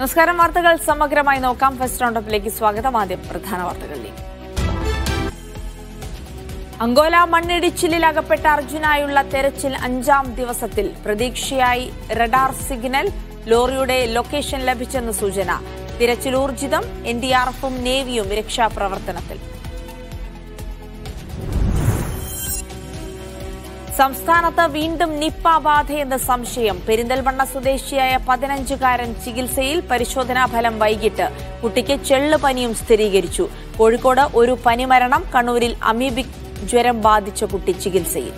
നമസ്കാരം വാർത്തകൾ സമഗ്രമായി നോക്കാം ഫസ്റ്റ് റൗണ്ടപ്പിലേക്ക് സ്വാഗതം ആദ്യം പ്രധാന വാർത്തകളിലേക്ക് അങ്കോല മണ്ണിടിച്ചിലിൽ അകപ്പെട്ട അർജുനായുള്ള തെരച്ചിൽ അഞ്ചാം ദിവസത്തിൽ പ്രതീക്ഷയായി റഡാർ സിഗ്നൽ ലോറിയുടെ ലൊക്കേഷൻ ലഭിച്ചെന്ന് സൂചന തിരച്ചിൽ ഊർജിതം എൻ ഡി ആർ എഫും നേവിയും രക്ഷാപ്രവർത്തനത്തിൽ സംസ്ഥാനത്ത് വീണ്ടും നിപ്പ ബാധയെന്ന് സംശയം പെരിന്തൽമണ്ണ സ്വദേശിയായ പതിനഞ്ചുകാരൻ ചികിത്സയിൽ പരിശോധനാ ഫലം വൈകിട്ട് കുട്ടിക്ക് ചെള്ളുപനിയും സ്ഥിരീകരിച്ചു കോഴിക്കോട് ഒരു പനിമരണം കണ്ണൂരിൽ അമീബിക് ജ്വരം ബാധിച്ച കുട്ടി ചികിത്സയിൽ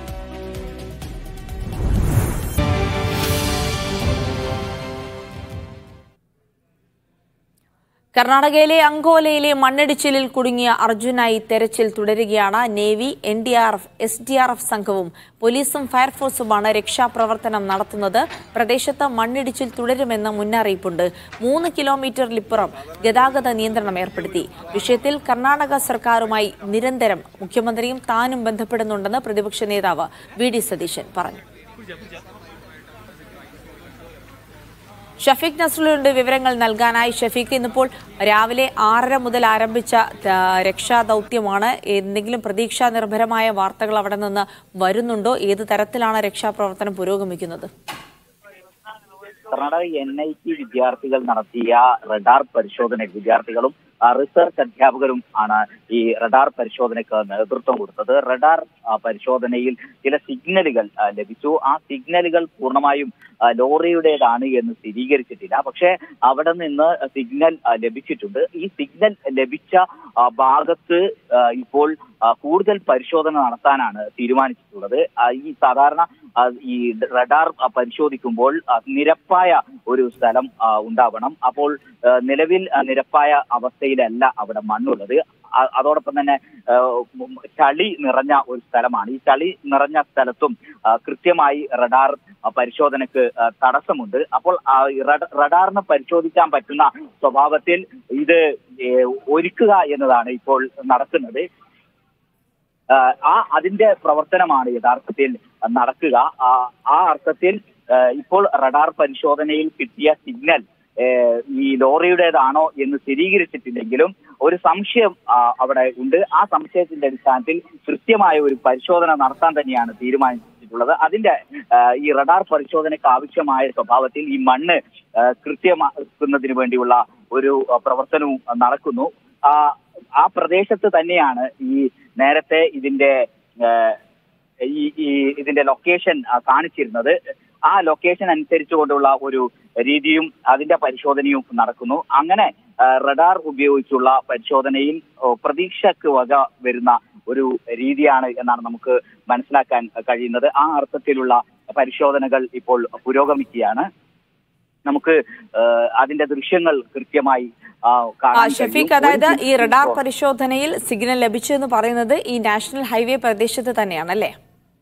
കർണാടകയിലെ അങ്കോലയിലെ മണ്ണിടിച്ചിലിൽ കുടുങ്ങിയ അർജുനായി തെരച്ചിൽ തുടരുകയാണ് navy N D R F S D R F സംഘവും പോലീസും ഫയർഫോഴ്സുമാണ് രക്ഷാപ്രവർത്തനം നടത്തുന്നത് പ്രദേശത്ത് മണ്ണിടിച്ചിൽ തുടരുമെന്ന് മുന്നറിയിപ്പുണ്ട് മൂന്ന് കിലോമീറ്ററിലിപ്പുറം ഗതാഗത നിയന്ത്രണം ഏർപ്പെടുത്തി വിഷയത്തിൽ കർണാടക സർക്കാരുമായി നിരന്തരം മുഖ്യമന്ത്രിയും താനും ബന്ധപ്പെടുന്നുണ്ടെന്ന് പ്രതിപക്ഷ നേതാവ് വി ഡി സതീശൻ പറഞ്ഞു ഷഫീഖ് നസ്രുലുണ്ട് വിവരങ്ങൾ നൽകാനായി ഷഫീഖ് ഇന്നിപ്പോൾ രാവിലെ ആറര മുതൽ ആരംഭിച്ച ആ, രക്ഷാദൌത്യമാണ് എന്തെങ്കിലും പ്രതീക്ഷാ നിർഭരമായ വാർത്തകൾ അവിടെ നിന്ന് വരുന്നുണ്ടോ ഏത് തരത്തിലാണ് രക്ഷാപ്രവർത്തനം പുരോഗമിക്കുന്നത് കർണാടക എൻ ഐ ടി വിദ്യാർത്ഥികൾ നടത്തിയ റഡാർ പരിശോധന വിദ്യാർത്ഥികളും ആ, റിസർച്ച് അധ്യാപകരും ആണ് ഈ റഡാർ പരിശോധനയ്ക്ക് നേതൃത്വം കൊടുത്തത് റഡാർ ആ, പരിശോധനയിൽ ചില സിഗ്നലുകൾ ആ, ലഭിച്ചു ആ സിഗ്നലുകൾ പൂർണ്ണമായും ആ, ലോറിയുടേതാണ് എന്ന് സ്ഥിരീകരിച്ചിട്ടില്ല പക്ഷേ അവിടെ നിന്ന് സിഗ്നൽ ആ, ലഭിച്ചിട്ടുണ്ട് ഈ സിഗ്നൽ ലഭിച്ച ആ, ഭാഗത്ത് ആ, ഇപ്പോൾ ആ, കൂടുതൽ പരിശോധന നടത്താനാണ് തീരുമാനിച്ചിട്ടുള്ളത് ആ, ഈ സാധാരണ ആ, ഈ റഡാർ ആ, പരിശോധിക്കുമ്പോൾ ആ, നിരപ്പായ ഒരു സ്ഥലം ആ, ഉണ്ടാവണം അപ്പോൾ ആ, നിലവിൽ ആ, നിരപ്പായ അവസ്ഥയിലല്ല അവിടെ മണ്ണുള്ളത് ആ, അതോടൊപ്പം തന്നെ ആ, ഉം, ചളി നിറഞ്ഞ ഒരു സ്ഥലമാണ് ഈ ചളി നിറഞ്ഞ സ്ഥലത്തും ആ, കൃത്യമായി റഡാർ ആ, പരിശോധനയ്ക്ക് ആ, തടസ്സമുണ്ട് അപ്പോൾ ആ, ഈ റഡ- റഡാറിന് പരിശോധിക്കാൻ പറ്റുന്ന സ്വഭാവത്തിൽ ഇത് ഏ, ഒരുക്കുക എന്നതാണ് ഇപ്പോൾ നടക്കുന്നത് ആ, ആ അതിന്റെ പ്രവർത്തനമാണ് യഥാർത്ഥത്തിൽ നടക്കുക ആ ആ അർത്ഥത്തിൽ ആ, ഇപ്പോൾ റഡാർ പരിശോധനയിൽ കിട്ടിയ സിഗ്നൽ ഏ, ഈ ലോറിയുടേതാണോ എന്ന് സ്ഥിരീകരിച്ചിട്ടില്ലെങ്കിലും ഒരു സംശയം ആ, അവിടെ ഉണ്ട് ആ സംശയത്തിന്റെ അടിസ്ഥാനത്തിൽ കൃത്യമായ ഒരു പരിശോധന നടത്താൻ തന്നെയാണ് തീരുമാനിച്ചിട്ടുള്ളത് അതിന്റെ ആ, ഈ റഡാർ പരിശോധനയ്ക്ക് ആവശ്യമായ സ്വഭാവത്തിൽ ഈ മണ്ണ് ആ, കൃത്യമാക്കുന്നതിന് വേണ്ടിയുള്ള ഒരു ആ, പ്രവർത്തനവും ആ, നടക്കുന്നു ആ ആ പ്രദേശത്ത് തന്നെയാണ് ഈ നേരത്തെ ഇതിന്റെ ഏഹ്, ഈ ഈ ഇതിന്റെ ലൊക്കേഷൻ ആ, കാണിച്ചിരുന്നത് ആ ലൊക്കേഷൻ അനുസരിച്ചുകൊണ്ടുള്ള ഒരു രീതിയും അതിന്റെ പരിശോധനയും നടക്കുന്നു അങ്ങനെ ആ, റഡാർ ഉപയോഗിച്ചുള്ള പരിശോധനയിൽ ഓ, പ്രതീക്ഷക്ക് വക വരുന്ന ഒരു രീതിയാണ് എന്നാണ് നമുക്ക് മനസ്സിലാക്കാൻ കഴിയുന്നത് ആ അർത്ഥത്തിലുള്ള പരിശോധനകൾ ഇപ്പോൾ പുരോഗമിക്കുകയാണ് നമുക്ക് ഏഹ്, അതിന്റെ ദൃശ്യങ്ങൾ കൃത്യമായി ആ, ആ, കാണാൻ കഴിയും. ഷഫീഖ് അതായത് ഒരു ഈ റഡാർ പരിശോധനയിൽ സിഗ്നൽ ലഭിച്ചു എന്ന് പറയുന്നത് ഈ നാഷണൽ ഹൈവേ പ്രദേശത്ത് തന്നെയാണ് അല്ലേ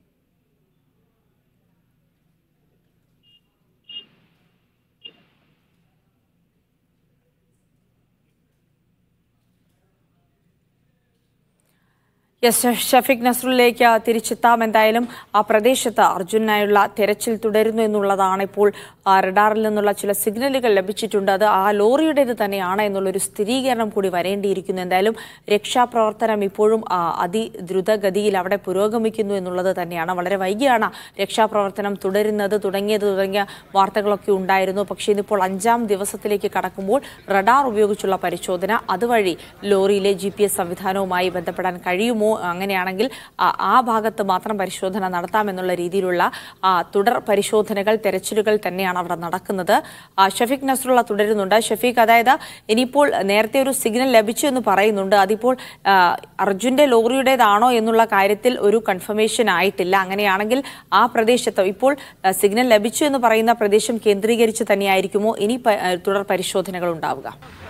യെസ് ഷഫീഖ് നസ്രുലിലേക്ക് തിരിച്ചെത്താം എന്തായാലും ആ പ്രദേശത്ത് അർജുനായുള്ള തെരച്ചിൽ തുടരുന്നു എന്നുള്ളതാണ് ഇപ്പോൾ ആ റഡാറിൽ നിന്നുള്ള ചില സിഗ്നലുകൾ ലഭിച്ചിട്ടുണ്ട് അത് ആ ലോറിയുടേത് തന്നെയാണ് എന്നുള്ളൊരു സ്ഥിരീകരണം കൂടി വരേണ്ടിയിരിക്കുന്നു എന്തായാലും രക്ഷാപ്രവർത്തനം ഇപ്പോഴും ആ, അതിദ്രുതഗതിയിൽ അവിടെ പുരോഗമിക്കുന്നു എന്നുള്ളത് തന്നെയാണ് വളരെ വൈകിയാണ് രക്ഷാപ്രവർത്തനം തുടരുന്നത് തുടങ്ങിയത് തുടങ്ങിയ വാർത്തകളൊക്കെ ഉണ്ടായിരുന്നു പക്ഷേ ഇന്നിപ്പോൾ അഞ്ചാം ദിവസത്തിലേക്ക് കടക്കുമ്പോൾ റഡാർ ഉപയോഗിച്ചുള്ള പരിശോധന അതുവഴി ലോറിയിലെ ജി പി എസ് സംവിധാനവുമായി ബന്ധപ്പെടാൻ കഴിയുമോ അങ്ങനെയാണെങ്കിൽ ആ, ആ ഭാഗത്ത് മാത്രം പരിശോധന നടത്താമെന്നുള്ള രീതിയിലുള്ള ആ, തുടർ പരിശോധനകൾ തെരച്ചിലുകൾ തന്നെയാണ് അവിടെ നടക്കുന്നത് ആ, ഷഫീഖ് നസ്രുള്ള തുടരുന്നുണ്ട് ഷഫീഖ് അതായത് ഇനിയിപ്പോൾ നേരത്തെ ഒരു സിഗ്നൽ ലഭിച്ചു എന്ന് പറയുന്നുണ്ട് അതിപ്പോൾ ആ, അർജുന്റെ ലോറിയുടേതാണോ എന്നുള്ള കാര്യത്തിൽ ഒരു കൺഫർമേഷൻ ആയിട്ടില്ല അങ്ങനെയാണെങ്കിൽ ആ പ്രദേശത്ത് ഇപ്പോൾ ആ, സിഗ്നൽ ലഭിച്ചു എന്ന് പറയുന്ന പ്രദേശം കേന്ദ്രീകരിച്ച് തന്നെയായിരിക്കുമോ ഇനി പ- ആ, തുടർ പരിശോധനകൾ ഉണ്ടാവുക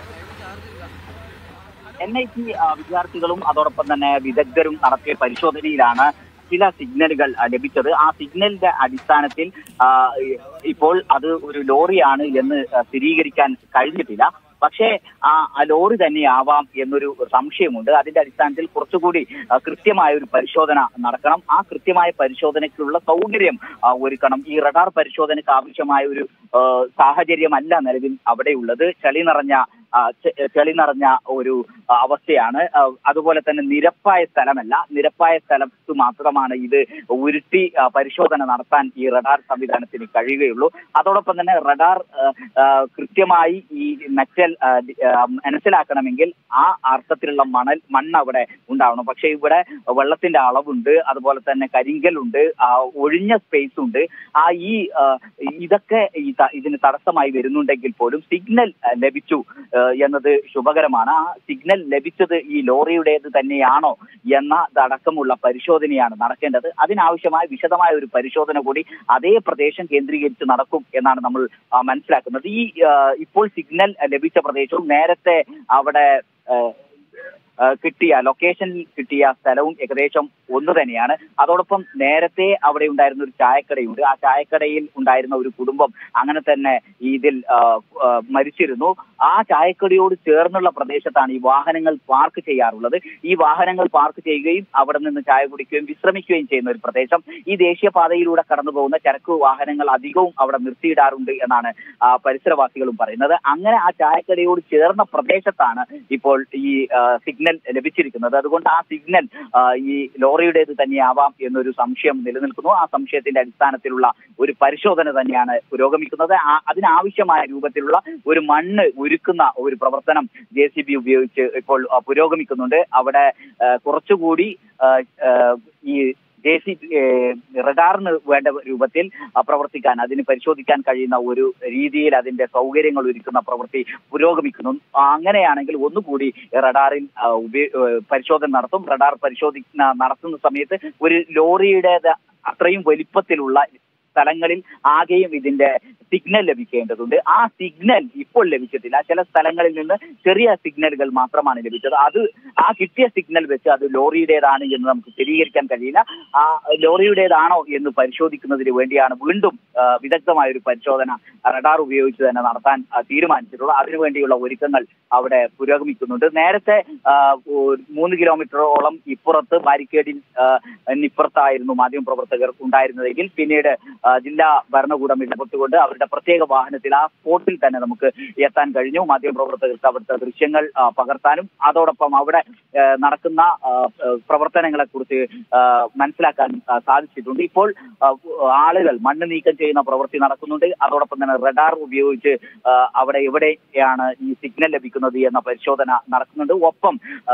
എൻ ഐ ടി വിദ്യാർത്ഥികളും അതോടൊപ്പം തന്നെ വിദഗ്ധരും നടത്തിയ പരിശോധനയിലാണ് ചില സിഗ്നലുകൾ ആ, ലഭിച്ചത് ആ സിഗ്നലിന്റെ അടിസ്ഥാനത്തിൽ ആ, ഇപ്പോൾ അത് ഒരു ലോറിയാണ് എന്ന് ആ, സ്ഥിരീകരിക്കാൻ കഴിഞ്ഞിട്ടില്ല പക്ഷേ ആ ആ ലോറി തന്നെയാവാം എന്നൊരു സംശയമുണ്ട് അതിന്റെ അടിസ്ഥാനത്തിൽ കുറച്ചുകൂടി ആ, കൃത്യമായ ഒരു പരിശോധന നടക്കണം ആ കൃത്യമായ പരിശോധനയ്ക്കുള്ള സൗകര്യം ആ, ഒരുക്കണം ഈ റഡാർ പരിശോധനയ്ക്ക് ആവശ്യമായ ഒരു ആ, സാഹചര്യമല്ല നിലവിൽ അവിടെയുള്ളത് ചളി നിറഞ്ഞ ആ, ചെ- ചെളി നിറഞ്ഞ ഒരു ആ, അവസ്ഥയാണ് ആ, അതുപോലെ തന്നെ നിരപ്പായ സ്ഥലമല്ല നിരപ്പായ സ്ഥലത്ത് മാത്രമാണ് ഇത് ഉരുട്ടി ആ, പരിശോധന നടത്താൻ ഈ റഡാർ സംവിധാനത്തിന് കഴിയുകയുള്ളൂ അതോടൊപ്പം തന്നെ റഡാർ ആ, ആ, കൃത്യമായി ഈ മെറ്റൽ ആ, ഡി- ആ, മനസ്സിലാക്കണമെങ്കിൽ ആ അർത്ഥത്തിലുള്ള മണൽ മണ്ണ് അവിടെ ഉണ്ടാവണം പക്ഷെ ഇവിടെ വെള്ളത്തിന്റെ അളവുണ്ട് അതുപോലെ തന്നെ കരിങ്കലുണ്ട് ആ, ഒഴിഞ്ഞ സ്പേസ് ഉണ്ട് ആ ഈ ആ, ഇതൊക്കെ ഈ ത- ഇതിന് തടസ്സമായി വരുന്നുണ്ടെങ്കിൽ പോലും സിഗ്നൽ ആ, ലഭിച്ചു ആ, എന്നത് ശുഭകരമാണ് ആ സിഗ്നൽ ലഭിച്ചത് ഈ ലോറിയുടേത് തന്നെയാണോ എന്നതടക്കമുള്ള പരിശോധനയാണ് നടക്കേണ്ടത് അതിനാവശ്യമായ വിശദമായ ഒരു പരിശോധന കൂടി അതേ പ്രദേശം കേന്ദ്രീകരിച്ച് നടക്കും എന്നാണ് നമ്മൾ ആ, മനസ്സിലാക്കുന്നത് ഈ ആ, ഇപ്പോൾ സിഗ്നൽ ലഭിച്ച പ്രദേശവും നേരത്തെ അവിടെ ആ, ആ, കിട്ടിയ ലൊക്കേഷനിൽ കിട്ടിയ സ്ഥലവും ഏകദേശം ഒന്ന് തന്നെയാണ് അതോടൊപ്പം നേരത്തെ അവിടെ ഉണ്ടായിരുന്ന ഒരു ചായക്കടയുണ്ട് ആ ചായക്കടയിൽ ഉണ്ടായിരുന്ന ഒരു കുടുംബം അങ്ങനെ തന്നെ ഇതിൽ ആ, ആ, മരിച്ചിരുന്നു ആ ചായക്കടയോട് ചേർന്നുള്ള പ്രദേശത്താണ് ഈ വാഹനങ്ങൾ പാർക്ക് ചെയ്യാറുള്ളത് ഈ വാഹനങ്ങൾ പാർക്ക് ചെയ്യുകയും അവിടെ നിന്ന് ചായ കുടിക്കുകയും വിശ്രമിക്കുകയും ചെയ്യുന്ന ഒരു പ്രദേശം ഈ ദേശീയപാതയിലൂടെ കടന്നു പോകുന്ന ചരക്ക് വാഹനങ്ങൾ അധികവും അവിടെ നിർത്തിയിടാറുണ്ട് എന്നാണ് ആ, പരിസരവാസികളും പറയുന്നത് അങ്ങനെ ആ ചായക്കടയോട് ചേർന്ന പ്രദേശത്താണ് ഇപ്പോൾ ഈ ആ, സിഗ്നൽ ലഭിച്ചിരിക്കുന്നത് അതുകൊണ്ട് ആ സിഗ്നൽ ആ, ഈ ലോറിയുടേത് തന്നെയാവാം എന്നൊരു സംശയം നിലനിൽക്കുന്നു ആ സംശയത്തിന്റെ അടിസ്ഥാനത്തിലുള്ള ഒരു പരിശോധന തന്നെയാണ് പുരോഗമിക്കുന്നത് ആ- അതിനാവശ്യമായ രൂപത്തിലുള്ള ഒരു മണ്ണ് ഒരുക്കുന്ന ഒരു പ്രവർത്തനം ജെ സി ബി ഉപയോഗിച്ച് ഇപ്പോൾ ആ, പുരോഗമിക്കുന്നുണ്ട് അവിടെ ആ, കുറച്ചുകൂടി ആ, ആ, ഈ ജെ സി റഡാറിന് വേണ്ട രൂപത്തിൽ ആ, പ്രവർത്തിക്കാൻ അതിന് പരിശോധിക്കാൻ കഴിയുന്ന ഒരു രീതിയിൽ അതിന്റെ സൗകര്യങ്ങൾ ഒരുക്കുന്ന പ്രവൃത്തി പുരോഗമിക്കുന്നു ആ, അങ്ങനെയാണെങ്കിൽ ഒന്നുകൂടി റഡാറിൽ ആ, ഉപയോ- ഏ, പരിശോധന നടത്തും റഡാർ പരിശോധന നടത്തുന്ന സമയത്ത് ഒരു ലോറിയുടേത് അത്രയും വലിപ്പത്തിലുള്ള സ്ഥലങ്ങളിൽ ആകെയും ഇതിന്റെ സിഗ്നൽ ലഭിക്കേണ്ടതുണ്ട് ആ സിഗ്നൽ ഇപ്പോൾ ലഭിച്ചിട്ടില്ല ചില സ്ഥലങ്ങളിൽ നിന്ന് ചെറിയ സിഗ്നലുകൾ മാത്രമാണ് ലഭിച്ചത് അത് ആ കിട്ടിയ സിഗ്നൽ വെച്ച് അത് ലോറിയുടേതാണ് എന്ന് നമുക്ക് സ്ഥിരീകരിക്കാൻ കഴിയില്ല ആ ലോറിയുടേതാണോ എന്ന് പരിശോധിക്കുന്നതിന് വേണ്ടിയാണ് വീണ്ടും ആ, വിദഗ്ധമായ ഒരു പരിശോധന റഡാർ ഉപയോഗിച്ച് തന്നെ നടത്താൻ ആ, തീരുമാനിച്ചിട്ടുള്ളത് അതിനുവേണ്ടിയുള്ള ഒരുക്കങ്ങൾ അവിടെ പുരോഗമിക്കുന്നുണ്ട് നേരത്തെ ആ, ഒരു മൂന്ന് കിലോമീറ്ററോളം ഇപ്പുറത്ത് ബാരിക്കേഡിൽ ആ, ഇപ്പുറത്തായിരുന്നു മാധ്യമപ്രവർത്തകർ ഉണ്ടായിരുന്നതെങ്കിൽ പിന്നീട് ആ, ജില്ലാ ഭരണകൂടം ഇടപെട്ടുകൊണ്ട് അവരുടെ പ്രത്യേക വാഹനത്തിൽ ആ സ്പോട്ടിൽ തന്നെ നമുക്ക് എത്താൻ കഴിഞ്ഞു മാധ്യമപ്രവർത്തകർക്ക് അവിടുത്തെ ദൃശ്യങ്ങൾ ആ, പകർത്താനും അതോടൊപ്പം അവിടെ ആ, നടക്കുന്ന ആ, പ്രവർത്തനങ്ങളെ കുറിച്ച് മനസ്സിലാക്കാൻ ആ, സാധിച്ചിട്ടുണ്ട് ഇപ്പോൾ ആ, ആളുകൾ മണ്ണ് നീക്കം ചെയ്യുന്ന പ്രവൃത്തി നടക്കുന്നുണ്ട് അതോടൊപ്പം തന്നെ റഡാർ ഉപയോഗിച്ച് ആ, അവിടെ എവിടെയാണ് ഈ സിഗ്നൽ ലഭിക്കുന്നത് എന്ന പരിശോധന നടക്കുന്നുണ്ട് ഒപ്പം ആ,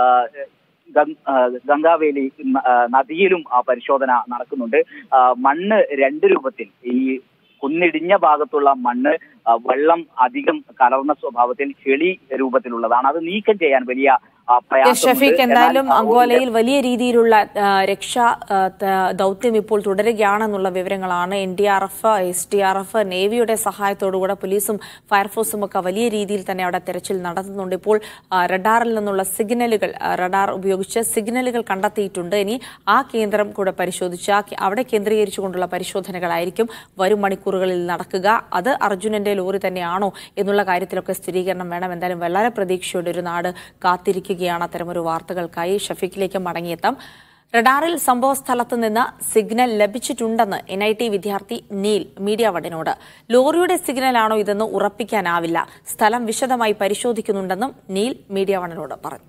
ഗംഗ്- ആ, ഗംഗാവേലി ന- ആ, നദിയിലും ആ പരിശോധന നടക്കുന്നുണ്ട് ആ, മണ്ണ് രണ്ട് രൂപത്തിൽ ഈ കുന്നിടിഞ്ഞ ഭാഗത്തുള്ള മണ്ണ് ആ, വെള്ളം അധികം കലർന്ന സ്വഭാവത്തിൽ ചെളി രൂപത്തിലുള്ളതാണ് അത് നീക്കം ചെയ്യാൻ വലിയ ആ, എസ് പ്രയാസമുണ്ട്. ഷഫീഖ് എന്തായാലും എന്നാൽ, ആ, അങ്കോലയിൽ വലിയ രീതിയിലുള്ള ആ, രക്ഷാ ആ, ത- ദൗത്യം ഇപ്പോൾ തുടരുകയാണെന്നുള്ള വിവരങ്ങളാണ് N D R F S D R F നേവിയുടെ സഹായത്തോടുകൂടെ പോലീസും ഫയർഫോഴ്സും ഒക്കെ വലിയ രീതിയിൽ തന്നെ അവിടെ തെരച്ചിൽ നടത്തുന്നുണ്ട് ഇപ്പോൾ ആ, റഡാറിൽ നിന്നുള്ള സിഗ്നലുകൾ ആ, റഡാർ ഉപയോഗിച്ച് സിഗ്നലുകൾ കണ്ടെത്തിയിട്ടുണ്ട് ഇനി ആ കേന്ദ്രം കൂടെ പരിശോധിച്ച് ആ കേ- അവിടെ കേന്ദ്രീകരിച്ചുകൊണ്ടുള്ള പരിശോധനകളായിരിക്കും വരും മണിക്കൂറുകളിൽ നടക്കുക അത് അർജുനന്റെ ലോറി തന്നെയാണോ എന്നുള്ള കാര്യത്തിലൊക്കെ സ്ഥിരീകരണം വേണം എന്തായാലും വളരെ പ്രതീക്ഷയോടെ ഒരു നാട് കാത്തിരിക്കുകയാണ് അത്തരമൊരു വാർത്തകൾക്കായി ഷഫീഖിലേക്ക് മടങ്ങിയെത്താം റഡാറിൽ സംഭവ സ്ഥലത്ത് നിന്ന് സിഗ്നൽ ലഭിച്ചിട്ടുണ്ടെന്ന് എൻ ഐ ടി വിദ്യാർത്ഥി നീൽ മീഡിയ വഡിനോട് ലോറിയുടെ സിഗ്നലാണോ ഇതെന്ന് ഉറപ്പിക്കാനാവില്ല സ്ഥലം വിശദമായി പരിശോധിക്കുന്നുണ്ടെന്നും നീൽ മീഡിയ വണിനോട് പറഞ്ഞു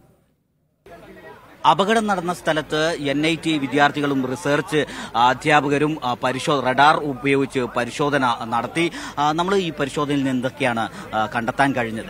അപകടം നടന്ന സ്ഥലത്ത് എൻ ഐ ടി വിദ്യാർത്ഥികളും റിസർച്ച് അധ്യാപകരും ആ, പരിശോ റഡാർ ഉപയോഗിച്ച് പരിശോധന നടത്തി നമ്മൾ ഈ പരിശോധനയിൽ നിന്ന് എന്തൊക്കെയാണ് ആ, കണ്ടെത്താൻ കഴിഞ്ഞത്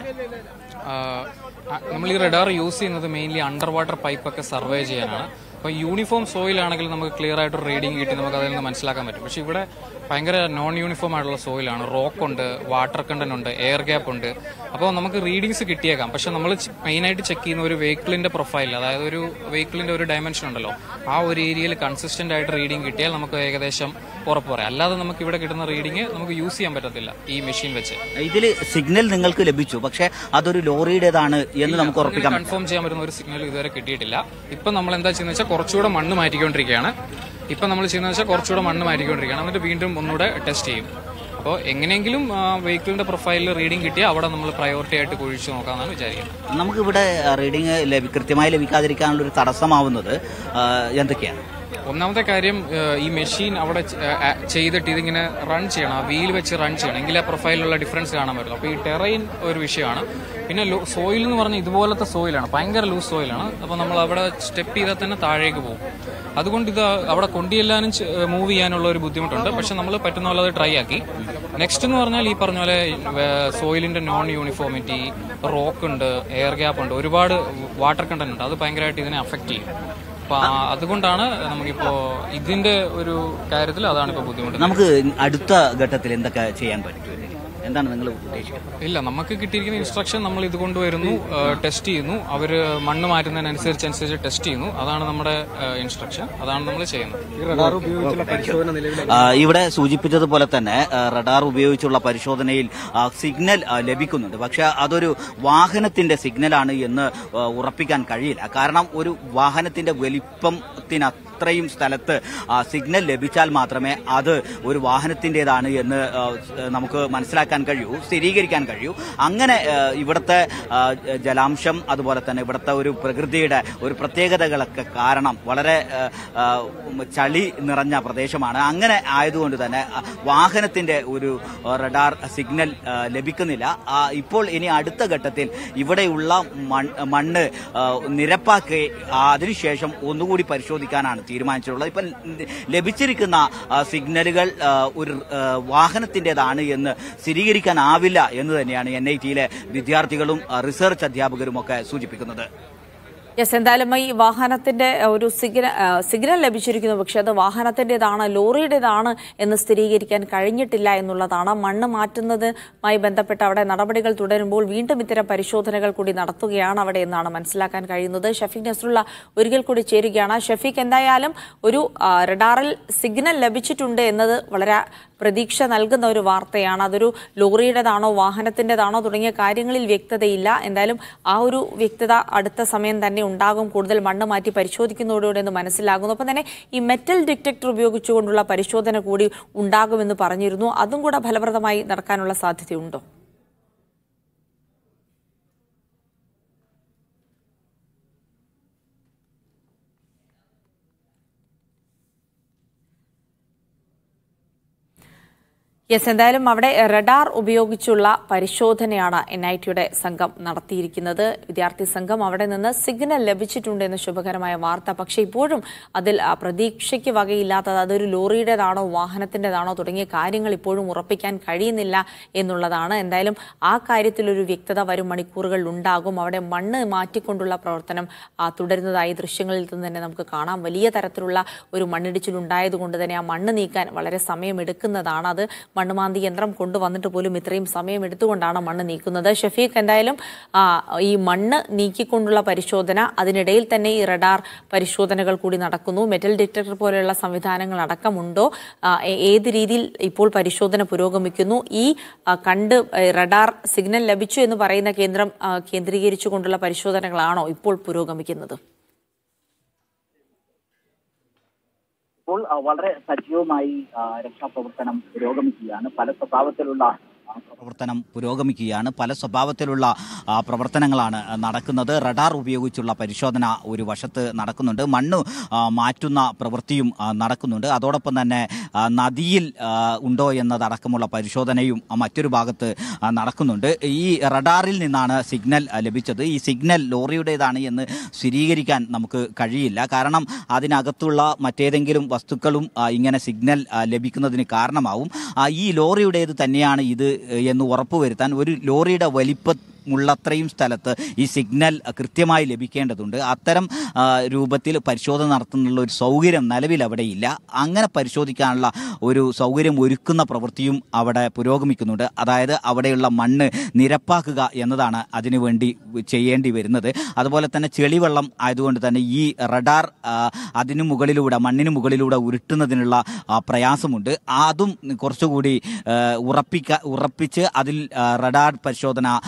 നമ്മൾ ഈ റഡാർ യൂസ് ചെയ്യുന്നത് മെയിൻലി അണ്ടർ വാട്ടർ പൈപ്പൊക്കെ സർവേ ചെയ്യാനാണ് അപ്പോൾ യൂണിഫോം സോയിൽ ആണെങ്കിൽ നമുക്ക് ക്ലിയർ ആയിട്ട് റീഡിംഗ് കിട്ടി നമുക്ക് അതിൽ നിന്ന് മനസ്സിലാക്കാൻ പറ്റും പക്ഷേ ഇവിടെ ഭയങ്കര നോൺ യൂണിഫോം ആയിട്ടുള്ള സോയിലാണ് റോക്ക് ഉണ്ട് വാട്ടർ കണ്ടന്റ് ഉണ്ട് എയർ ഗ്യാപ്പ് ഉണ്ട് അപ്പോൾ നമുക്ക് റീഡിങ്സ് കിട്ടിയേക്കാം പക്ഷെ നമ്മൾ മെയിനായിട്ട് ചെക്ക് ചെയ്യുന്ന ഒരു വെഹിക്കിളിന്റെ പ്രൊഫൈൽ അതായത് ഒരു വെഹിക്കിളിന്റെ ഒരു ഡയമെൻഷൻ ഉണ്ടല്ലോ ആ ഒരു ഏരിയയിൽ കൺസിസ്റ്റന്റ് ആയിട്ട് റീഡിംഗ് കിട്ടിയാൽ നമുക്ക് ഏകദേശം ഉറപ്പ് പറയാം അല്ലാതെ നമുക്ക് ഇവിടെ കിട്ടുന്ന റീഡിംഗ് നമുക്ക് യൂസ് ചെയ്യാൻ പറ്റത്തില്ല ഈ മെഷീൻ വെച്ച് ഇതിൽ സിഗ്നൽ നിങ്ങൾക്ക് ലഭിച്ചു പക്ഷേ അതൊരു ലോറിയുടേതാണ് എന്ന് നമുക്ക് ഉറപ്പിക്കാൻ പറ്റും കൺഫേം ചെയ്യാൻ പറ്റുന്ന ഒരു സിഗ്നൽ ഇതുവരെ കിട്ടിയിട്ടില്ല ഇപ്പൊ നമ്മൾ എന്താ ചെയ്യുന്നത് വെച്ചാൽ കുറച്ചുകൂടെ മണ്ണ് മാറ്റിക്കൊണ്ടിരിക്കുകയാണ് ഇപ്പൊ നമ്മൾ ചെയ്യുന്നത് വെച്ചാൽ കുറച്ചുകൂടെ മണ്ണ് മാറ്റിക്കൊണ്ടിരിക്കുകയാണ് എന്നിട്ട് വീണ്ടും ഒന്നുകൂടെ ടെസ്റ്റ് ചെയ്യും അപ്പോൾ എങ്ങനെയെങ്കിലും വെഹിക്കിളിന്റെ പ്രൊഫൈലിൽ റീഡിംഗ് കിട്ടിയാൽ അവിടെ നമ്മൾ പ്രയോറിറ്റി ആയിട്ട് കുഴിച്ച് നോക്കാമെന്നാണ് വിചാരിക്കുന്നത് നമുക്കിവിടെ റീഡിംഗ് ലഭി കൃത്യമായി ലഭിക്കാതിരിക്കാനുള്ള ഒരു തടസ്സമാവുന്നത് ആ, എന്തൊക്കെയാണ് ഒന്നാമത്തെ കാര്യം ഏഹ്, ഈ മെഷീൻ അവിടെ ചെ- ഏഹ്, ആ- ചെയ്തിട്ട് ഇതിങ്ങനെ റൺ ചെയ്യണം ആ വീൽ വെച്ച് റൺ ചെയ്യണം എങ്കിലേ പ്രൊഫൈലിലുള്ള ഡിഫറൻസ് കാണാൻ പറ്റുള്ളൂ അപ്പോൾ ഈ ടെറൈൻ ഒരു വിഷയമാണ് പിന്നെ സോയിൽ എന്ന് പറഞ്ഞാൽ ഇതുപോലത്തെ സോയിലാണ് ഭയങ്കര ലൂസ് സോയിലാണ് അപ്പോൾ നമ്മൾ അവിടെ സ്റ്റെപ്പ് ചെയ്താൽ തന്നെ താഴേക്ക് പോകും അതുകൊണ്ട് ഇത് അവിടെ കൊണ്ടുചെല്ലാനും മൂവ് ചെയ്യാനുള്ള ഒരു ബുദ്ധിമുട്ടുണ്ട് പക്ഷെ നമ്മൾ പറ്റുന്ന പോലെ അത് ട്രൈ ആക്കി നെക്സ്റ്റ് എന്ന് പറഞ്ഞാൽ ഈ പറഞ്ഞ പോലെ സോയിലിന്റെ നോൺ യൂണിഫോമിറ്റി റോക്ക് ഉണ്ട് എയർ ഗ്യാപ്പ് ഉണ്ട് ഒരുപാട് വാട്ടർ കണ്ടന്റ് ഉണ്ട് അത് ഭയങ്കരമായിട്ട് ഇതിനെ അഫക്റ്റ് ചെയ്യും അപ്പൊ ആ- അതുകൊണ്ടാണ് നമുക്കിപ്പോ ഇതിന്റെ ഒരു കാര്യത്തിൽ അതാണ് ഇപ്പൊ ബുദ്ധിമുട്ട് നമുക്ക് അടുത്ത ഘട്ടത്തിൽ എന്തൊക്കെ ചെയ്യാൻ പറ്റും എന്താണ് നിങ്ങൾ ഉദ്ദേശിക്കുന്നത് ഇല്ല നമുക്ക് കിട്ടിയിരിക്കുന്ന ഇൻസ്ട്രക്ഷൻ നമ്മൾ ഇത് കൊണ്ടുവരുന്നു ടെസ്റ്റ് ചെയ്യുന്നു അവര് മണ്ണ് മാറ്റുന്നതിനനുസരിച്ച് അനുസരിച്ച് ടെസ്റ്റ് ചെയ്യുന്നു അതാണ് നമ്മുടെ ഇൻസ്ട്രക്ഷൻ അതാണ് നമ്മൾ ചെയ്യുന്നത് ആ, ഇവിടെ സൂചിപ്പിച്ചതുപോലെ തന്നെ ആ, റഡാർ ഉപയോഗിച്ചുള്ള പരിശോധനയിൽ ആ, സിഗ്നൽ ആ, ലഭിക്കുന്നുണ്ട് പക്ഷെ അതൊരു വാഹനത്തിന്റെ സിഗ്നലാണ് എന്ന് ആ, ഉറപ്പിക്കാൻ കഴിയില്ല കാരണം ഒരു വാഹനത്തിന്റെ വലിപ്പത്തിനത്രയും സ്ഥലത്ത് ആ, സിഗ്നൽ ലഭിച്ചാൽ മാത്രമേ അത് ഒരു വാഹനത്തിന്റേതാണ് എന്ന് ആ, നമുക്ക് മനസ്സിലാക്കാൻ കഴിയൂ സ്ഥിരീകരിക്കാൻ കഴിയൂ അങ്ങനെ ആ, ഇവിടുത്തെ ആ, ജലാംശം അതുപോലെ തന്നെ ഇവിടുത്തെ ഒരു പ്രകൃതിയുടെ ഒരു പ്രത്യേകതകളൊക്കെ കാരണം വളരെ ആ, ആ, ചളി നിറഞ്ഞ പ്രദേശമാണ് അങ്ങനെ ആയതുകൊണ്ട് തന്നെ ആ, വാഹനത്തിന്റെ ഒരു ആ, റഡാർ സിഗ്നൽ ആ, ലഭിക്കുന്നില്ല ആ, ഇപ്പോൾ ഇനി അടുത്ത ഘട്ടത്തിൽ ഇവിടെയുള്ള മൺ- മണ്ണ് ആ, നിരപ്പാക്കി ആ, അതിനുശേഷം ഒന്നുകൂടി പരിശോധിക്കാനാണ് തീരുമാനിച്ചിട്ടുള്ളത് ഇപ്പം ലഭിച്ചിരിക്കുന്ന ആ, സിഗ്നലുകൾ ആ, ഒരു ആ, വാഹനത്തിന്റേതാണ് എന്ന് സ്ഥിരീകരിക്കാനാവില്ല എന്ന് തന്നെയാണ് എൻ ഐ ടിയിലെ വിദ്യാർത്ഥികളും ആ, റിസർച്ച് അധ്യാപകരും ഒക്കെ സൂചിപ്പിക്കുന്നത് യെസ് എന്തായാലും ഈ വാഹനത്തിന്റെ ഒരു സിഗ്നൽ സിഗ്നൽ ലഭിച്ചിരിക്കുന്നു പക്ഷെ അത് വാഹനത്തിന്റേതാണ് ലോറിയുടേതാണ് എന്ന് സ്ഥിരീകരിക്കാൻ കഴിഞ്ഞിട്ടില്ല എന്നുള്ളതാണ് മണ്ണ് മാറ്റുന്നതുമായി ബന്ധപ്പെട്ട് അവിടെ നടപടികൾ തുടരുമ്പോൾ വീണ്ടും ഇത്തരം പരിശോധനകൾ കൂടി നടത്തുകയാണ് അവിടെ എന്നാണ് മനസ്സിലാക്കാൻ കഴിയുന്നത് ഷഫീഖ് നസ്രുള്ള ഒരിക്കൽ കൂടി ചേരുകയാണ് ഷഫീഖ് എന്തായാലും ഒരു ആ, റഡാറിൽ സിഗ്നൽ ലഭിച്ചിട്ടുണ്ട് എന്നത് വളരെ പ്രതീക്ഷ നൽകുന്ന ഒരു വാർത്തയാണ് അതൊരു ലോറിയുടേതാണോ വാഹനത്തിൻ്റെതാണോ തുടങ്ങിയ കാര്യങ്ങളിൽ വ്യക്തതയില്ല എന്തായാലും ആ ഒരു വ്യക്തത അടുത്ത സമയം തന്നെ ഉണ്ടാകും കൂടുതൽ മണ്ണ് മാറ്റി പരിശോധിക്കുന്നതോടുകൂടി എന്ന് മനസ്സിലാകുന്നു ഒപ്പം തന്നെ ഈ മെറ്റൽ ഡിറ്റക്ടർ ഉപയോഗിച്ചുകൊണ്ടുള്ള പരിശോധന കൂടി ഉണ്ടാകുമെന്ന് പറഞ്ഞിരുന്നു അതും കൂടെ ഫലപ്രദമായി നടക്കാനുള്ള സാധ്യതയുണ്ടോ യെസ് എന്തായാലും അവിടെ റഡാർ ഉപയോഗിച്ചുള്ള പരിശോധനയാണ് എൻ ഐ ടിയുടെ സംഘം നടത്തിയിരിക്കുന്നത് വിദ്യാർത്ഥി സംഘം അവിടെ നിന്ന് സിഗ്നൽ ലഭിച്ചിട്ടുണ്ട് എന്ന ശുഭകരമായ വാർത്ത പക്ഷേ ഇപ്പോഴും അതിൽ ആ, പ്രതീക്ഷയ്ക്ക് വകയില്ലാത്തത് അതൊരു ലോറിയുടേതാണോ വാഹനത്തിൻ്റെതാണോ തുടങ്ങിയ കാര്യങ്ങൾ ഇപ്പോഴും ഉറപ്പിക്കാൻ കഴിയുന്നില്ല എന്നുള്ളതാണ് എന്തായാലും ആ കാര്യത്തിൽ ഒരു വ്യക്തത വരും മണിക്കൂറുകൾ ഉണ്ടാകും അവിടെ മണ്ണ് മാറ്റിക്കൊണ്ടുള്ള പ്രവർത്തനം ആ, തുടരുന്നതായി ദൃശ്യങ്ങളിൽ നിന്ന് തന്നെ നമുക്ക് കാണാം വലിയ തരത്തിലുള്ള ഒരു മണ്ണിടിച്ചിൽ ഉണ്ടായതുകൊണ്ട് തന്നെ ആ മണ്ണ് നീക്കാൻ വളരെ സമയമെടുക്കുന്നതാണ് അത് മണ്ണുമാന്തി യന്ത്രം കൊണ്ടുവന്നിട്ട് പോലും ഇത്രയും സമയം എടുത്തുകൊണ്ടാണ് മണ്ണ് നീക്കുന്നത് ഷഫീഖ് എന്തായാലും ആ, ഈ മണ്ണ് നീക്കിക്കൊണ്ടുള്ള പരിശോധന അതിനിടയിൽ തന്നെ ഈ റഡാർ പരിശോധനകൾ കൂടി നടക്കുന്നു മെറ്റൽ ഡിറ്റക്ടർ പോലെയുള്ള സംവിധാനങ്ങൾ അടക്കമുണ്ടോ ആ, ഏ- ഏത് രീതിയിൽ ഇപ്പോൾ പരിശോധന പുരോഗമിക്കുന്നു ഈ ആ, കണ്ട് ഏ, റഡാർ സിഗ്നൽ ലഭിച്ചു എന്ന് പറയുന്ന കേന്ദ്രം ആ, കേന്ദ്രീകരിച്ചുകൊണ്ടുള്ള പരിശോധനകളാണോ ഇപ്പോൾ പുരോഗമിക്കുന്നത് ഇപ്പോൾ ആ, വളരെ സജീവമായി ആ, രക്ഷാപ്രവർത്തനം പുരോഗമിക്കുകയാണ് പല സ്വഭാവത്തിലുള്ള ആ, പ്രവർത്തനം പുരോഗമിക്കുകയാണ് പല സ്വഭാവത്തിലുള്ള ആ, പ്രവർത്തനങ്ങളാണ് ആ, നടക്കുന്നത് റഡാർ ഉപയോഗിച്ചുള്ള പരിശോധന ഒരു വശത്ത് നടക്കുന്നുണ്ട് മണ്ണ് ആ, മാറ്റുന്ന പ്രവൃത്തിയും ആ, നടക്കുന്നുണ്ട് അതോടൊപ്പം തന്നെ ആ, നദിയിൽ ആ, ഉണ്ടോ എന്നതടക്കമുള്ള പരിശോധനയും ആ, മറ്റൊരു ഭാഗത്ത് ആ, നടക്കുന്നുണ്ട് ഈ റഡാറിൽ നിന്നാണ് സിഗ്നൽ ആ, ലഭിച്ചത് ഈ സിഗ്നൽ ലോറിയുടേതാണ് എന്ന് സ്ഥിരീകരിക്കാൻ നമുക്ക് കഴിയില്ല കാരണം അതിനകത്തുള്ള മറ്റേതെങ്കിലും വസ്തുക്കളും ആ, ഇങ്ങനെ സിഗ്നൽ ആ, ലഭിക്കുന്നതിന് കാരണമാവും ആ, ഈ ലോറിയുടേത് തന്നെയാണ് ഇത് എന്ന് ഉറപ്പുവരുത്താൻ ഒരു ലോറിയുടെ വലിപ്പ ഉള്ളത്രയും സ്ഥലത്ത് ഈ സിഗ്നൽ കൃത്യമായി ലഭിക്കേണ്ടതുണ്ട് അത്തരം ആ, രൂപത്തിൽ പരിശോധന നടത്തുന്നുള്ള ഒരു സൗകര്യം നിലവിൽ അവിടെ ഇല്ല അങ്ങനെ പരിശോധിക്കാനുള്ള ഒരു സൗകര്യം ഒരുക്കുന്ന പ്രവൃത്തിയും അവിടെ പുരോഗമിക്കുന്നുണ്ട് അതായത് അവിടെയുള്ള മണ്ണ് നിരപ്പാക്കുക എന്നതാണ് അതിനുവേണ്ടി ചെയ്യേണ്ടി വരുന്നത് അതുപോലെ തന്നെ ചെളിവെള്ളം ആയതുകൊണ്ട് തന്നെ ഈ റഡാർ ആ, അതിനു മുകളിലൂടെ മണ്ണിന് മുകളിലൂടെ ഉരുട്ടുന്നതിനുള്ള ആ, പ്രയാസമുണ്ട് അതും കുറച്ചുകൂടി ആ, ഉറപ്പിക്ക ഉറപ്പിച്ച് അതിൽ ആ, റഡാർ പരിശോധന നടത്തുക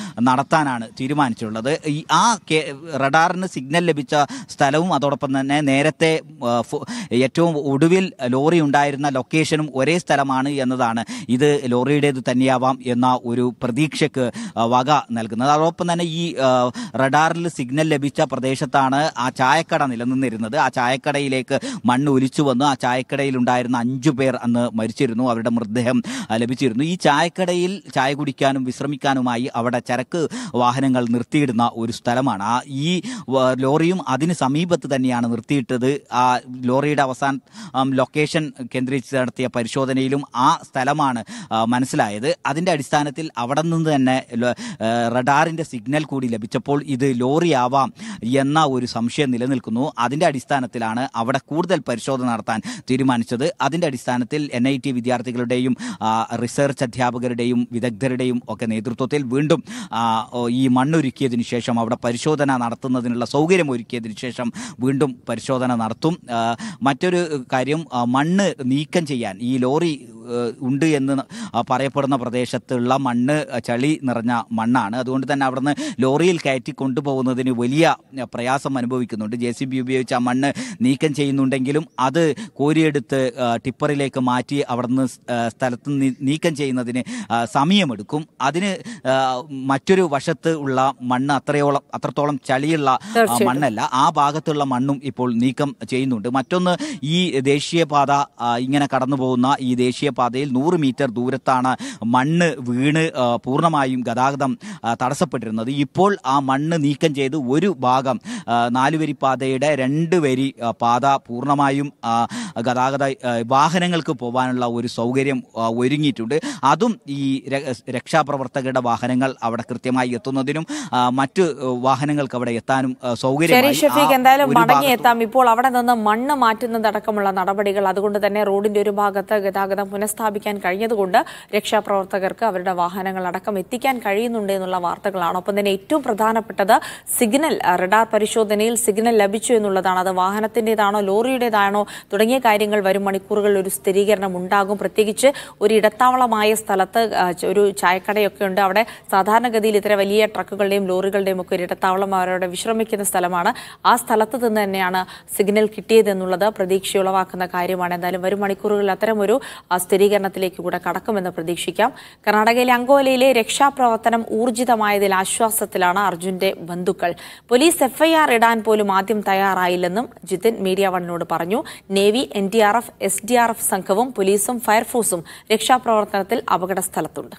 നടത്താനാണ് തീരുമാനിച്ചിട്ടുള്ളത് ഈ ആ കെ- റഡാറിന് സിഗ്നൽ ലഭിച്ച സ്ഥലവും അതോടൊപ്പം തന്നെ നേരത്തെ ആ, ഫു- ഏറ്റവും ഒടുവിൽ ലോറി ഉണ്ടായിരുന്ന ലൊക്കേഷനും ഒരേ സ്ഥലമാണ് എന്നതാണ് ഇത് ലോറിയുടേത് തന്നെയാവാം എന്ന ഒരു പ്രതീക്ഷയ്ക്ക് ആ, വക നൽകുന്നത് അതോടൊപ്പം തന്നെ ഈ ആ, റഡാറിൽ സിഗ്നൽ ലഭിച്ച പ്രദേശത്താണ് ആ ചായക്കട നിലനിന്നിരുന്നത് ആ ചായക്കടയിലേക്ക് മണ്ണ് ഒലിച്ചു വന്നു ആ ചായക്കടയിൽ ഉണ്ടായിരുന്ന അഞ്ചു പേർ അന്ന് മരിച്ചിരുന്നു അവരുടെ മൃതദേഹം ആ, ലഭിച്ചിരുന്നു ഈ ചായക്കടയിൽ ചായ കുടിക്കാനും വിശ്രമിക്കാനുമായി അവിടെ ചരക്ക് വാഹനങ്ങൾ നിർത്തിയിടുന്ന ഒരു സ്ഥലമാണ് ആ ഈ വ- ലോറിയും അതിന് സമീപത്ത് തന്നെയാണ് നിർത്തിയിട്ടത് ആ ലോറിയുടെ അവസാന ആം, ലൊക്കേഷൻ കേന്ദ്രീകരിച്ച് നടത്തിയ പരിശോധനയിലും ആ സ്ഥലമാണ് ആ, മനസ്സിലായത് അതിന്റെ അടിസ്ഥാനത്തിൽ അവിടെ നിന്ന് തന്നെ ലോ- ആ, റഡാറിന്റെ സിഗ്നൽ കൂടി ലഭിച്ചപ്പോൾ ഇത് ലോറി ആവാം എന്ന ഒരു സംശയം നിലനിൽക്കുന്നു അതിന്റെ അടിസ്ഥാനത്തിലാണ് അവിടെ കൂടുതൽ പരിശോധന നടത്താൻ തീരുമാനിച്ചത് അതിന്റെ അടിസ്ഥാനത്തിൽ എൻ ഐ ടി വിദ്യാർത്ഥികളുടെയും ആ, റിസർച്ച് അധ്യാപകരുടെയും വിദഗ്ധരുടെയും ഒക്കെ നേതൃത്വത്തിൽ വീണ്ടും ആ, ഓ, ഈ മണ്ണൊരുക്കിയതിനു ശേഷം അവിടെ പരിശോധന നടത്തുന്നതിനുള്ള സൗകര്യം ഒരുക്കിയതിനു ശേഷം വീണ്ടും പരിശോധന നടത്തും ആ, മറ്റൊരു കാര്യം ആ, മണ്ണ് നീക്കം ചെയ്യാൻ ഈ ലോറി ഏഹ്, ഉണ്ട് എന്ന് ആ, പറയപ്പെടുന്ന പ്രദേശത്തുള്ള മണ്ണ് ആ, ചളി നിറഞ്ഞ മണ്ണാണ് അതുകൊണ്ട് തന്നെ അവിടുന്ന് ലോറിയിൽ കയറ്റി കൊണ്ടുപോകുന്നതിന് വലിയ ആ, പ്രയാസം അനുഭവിക്കുന്നുണ്ട് ജെ സി ബി ഉപയോഗിച്ച് ആ മണ്ണ് നീക്കം ചെയ്യുന്നുണ്ടെങ്കിലും അത് കോരിയെടുത്ത് ആ, ടിപ്പറിലേക്ക് മാറ്റി അവിടുന്ന് സ്- ആ, സ്ഥലത്ത് നീ- നീക്കം ചെയ്യുന്നതിന് ആ, സമയമെടുക്കും അതിന് ആ, മറ്റൊരു വശത്ത് ഉള്ള മണ്ണ് അത്രയോളം അത്രത്തോളം ചളിയുള്ള ആ, തീർച്ചയായിട്ടും. മണ്ണല്ല ആ ഭാഗത്തുള്ള മണ്ണും ഇപ്പോൾ നീക്കം ചെയ്യുന്നുണ്ട് മറ്റൊന്ന് ഈ ദേശീയപാത ആ, ഇങ്ങനെ കടന്നു പോകുന്ന ഈ ദേശീയപാതയിൽ നൂറ് മീറ്റർ ദൂരത്താണ് മണ്ണ് വീണ് ആ, പൂർണ്ണമായും ഗതാഗതം ആ, തടസ്സപ്പെട്ടിരുന്നത് ഇപ്പോൾ ആ മണ്ണ് നീക്കം ചെയ്ത് ഒരു ഭാഗം ആ, നാലുവരി പാതയുടെ രണ്ട് വരി ആ, പാത പൂർണ്ണമായും ആ, ഗതാഗത ആ, വാഹനങ്ങൾക്ക് പോകാനുള്ള ഒരു സൗകര്യം ആ, ഒരുങ്ങിയിട്ടുണ്ട് അതും ഈ ര- രക്ഷാപ്രവർത്തകരുടെ വാഹനങ്ങൾ അവിടെ കൃത്യമായി എത്തുന്നതിനും ആ, മറ്റ് വാഹനങ്ങൾക്ക് അവിടെ എത്താനും ആ, ശരി സൗകര്യമായി ഷഫീഖ് ആ എന്തായാലും ഒരു ഭാഗത്തു- മടങ്ങിയെത്താം ഇപ്പോൾ അവിടെ നിന്ന് മണ്ണ് മാറ്റുന്നതടക്കമുള്ള നടപടികൾ അതുകൊണ്ട് തന്നെ റോഡിന്റെ ഒരു ഭാഗത്ത് ഗതാഗതം പുനഃസ്ഥാപിക്കാൻ കഴിഞ്ഞതുകൊണ്ട് രക്ഷാപ്രവർത്തകർക്ക് അവരുടെ വാഹനങ്ങൾ അടക്കം എത്തിക്കാൻ കഴിയുന്നുണ്ട് എന്നുള്ള വാർത്തകളാണ് ഒപ്പം തന്നെ ഏറ്റവും പ്രധാനപ്പെട്ടത് സിഗ്നൽ ആ, റഡാർ പരിശോധനയിൽ സിഗ്നൽ ലഭിച്ചു എന്നുള്ളതാണ് അത് വാഹനത്തിന്റേതാണോ ലോറിയുടേതാണോ തുടങ്ങിയ കാര്യങ്ങൾ വരും മണിക്കൂറുകളിൽ ഒരു സ്ഥിരീകരണം ഉണ്ടാകും പ്രത്യേകിച്ച് ഒരു ഇടത്താവളമായ സ്ഥലത്ത് ആ, ച- ഒരു ചായക്കടയൊക്കെ ഉണ്ട് അവിടെ സാധാരണഗതിയിൽ ഇത്തരം വലിയ ട്രക്കുകളുടെയും ലോറികളുടെയും ഒക്കെ ഒരു ഇടത്താവളം അവരവിടെ വിശ്രമിക്കുന്ന സ്ഥലമാണ് ആ സ്ഥലത്ത് നിന്ന് തന്നെയാണ് സിഗ്നൽ കിട്ടിയതെന്നുള്ളത് പ്രതീക്ഷ ഉളവാക്കുന്ന കാര്യമാണ് എന്തായാലും വരും മണിക്കൂറുകളിൽ അത്തരമൊരു ആ, സ്ഥിരീകരണത്തിലേക്ക് കൂടെ കടക്കുമെന്ന് പ്രതീക്ഷിക്കാം കർണാടകയിലെ അങ്കോലയിലെ രക്ഷാപ്രവർത്തനം ഊർജിതമായതിൽ ആശ്വാസത്തിലാണ് അർജുന്റെ ബന്ധുക്കൾ പോലീസ് എഫ്ഐആർ ഇടാൻ പോലും ആദ്യം തയ്യാറായില്ലെന്നും ജിതിൻ മീഡിയ വണ്ണിനോട് പറഞ്ഞു navy N D R F S D R F സംഘവും പോലീസും ഫയർഫോഴ്സും രക്ഷാപ്രവർത്തനത്തിൽ അപകട സ്ഥലത്തുണ്ട്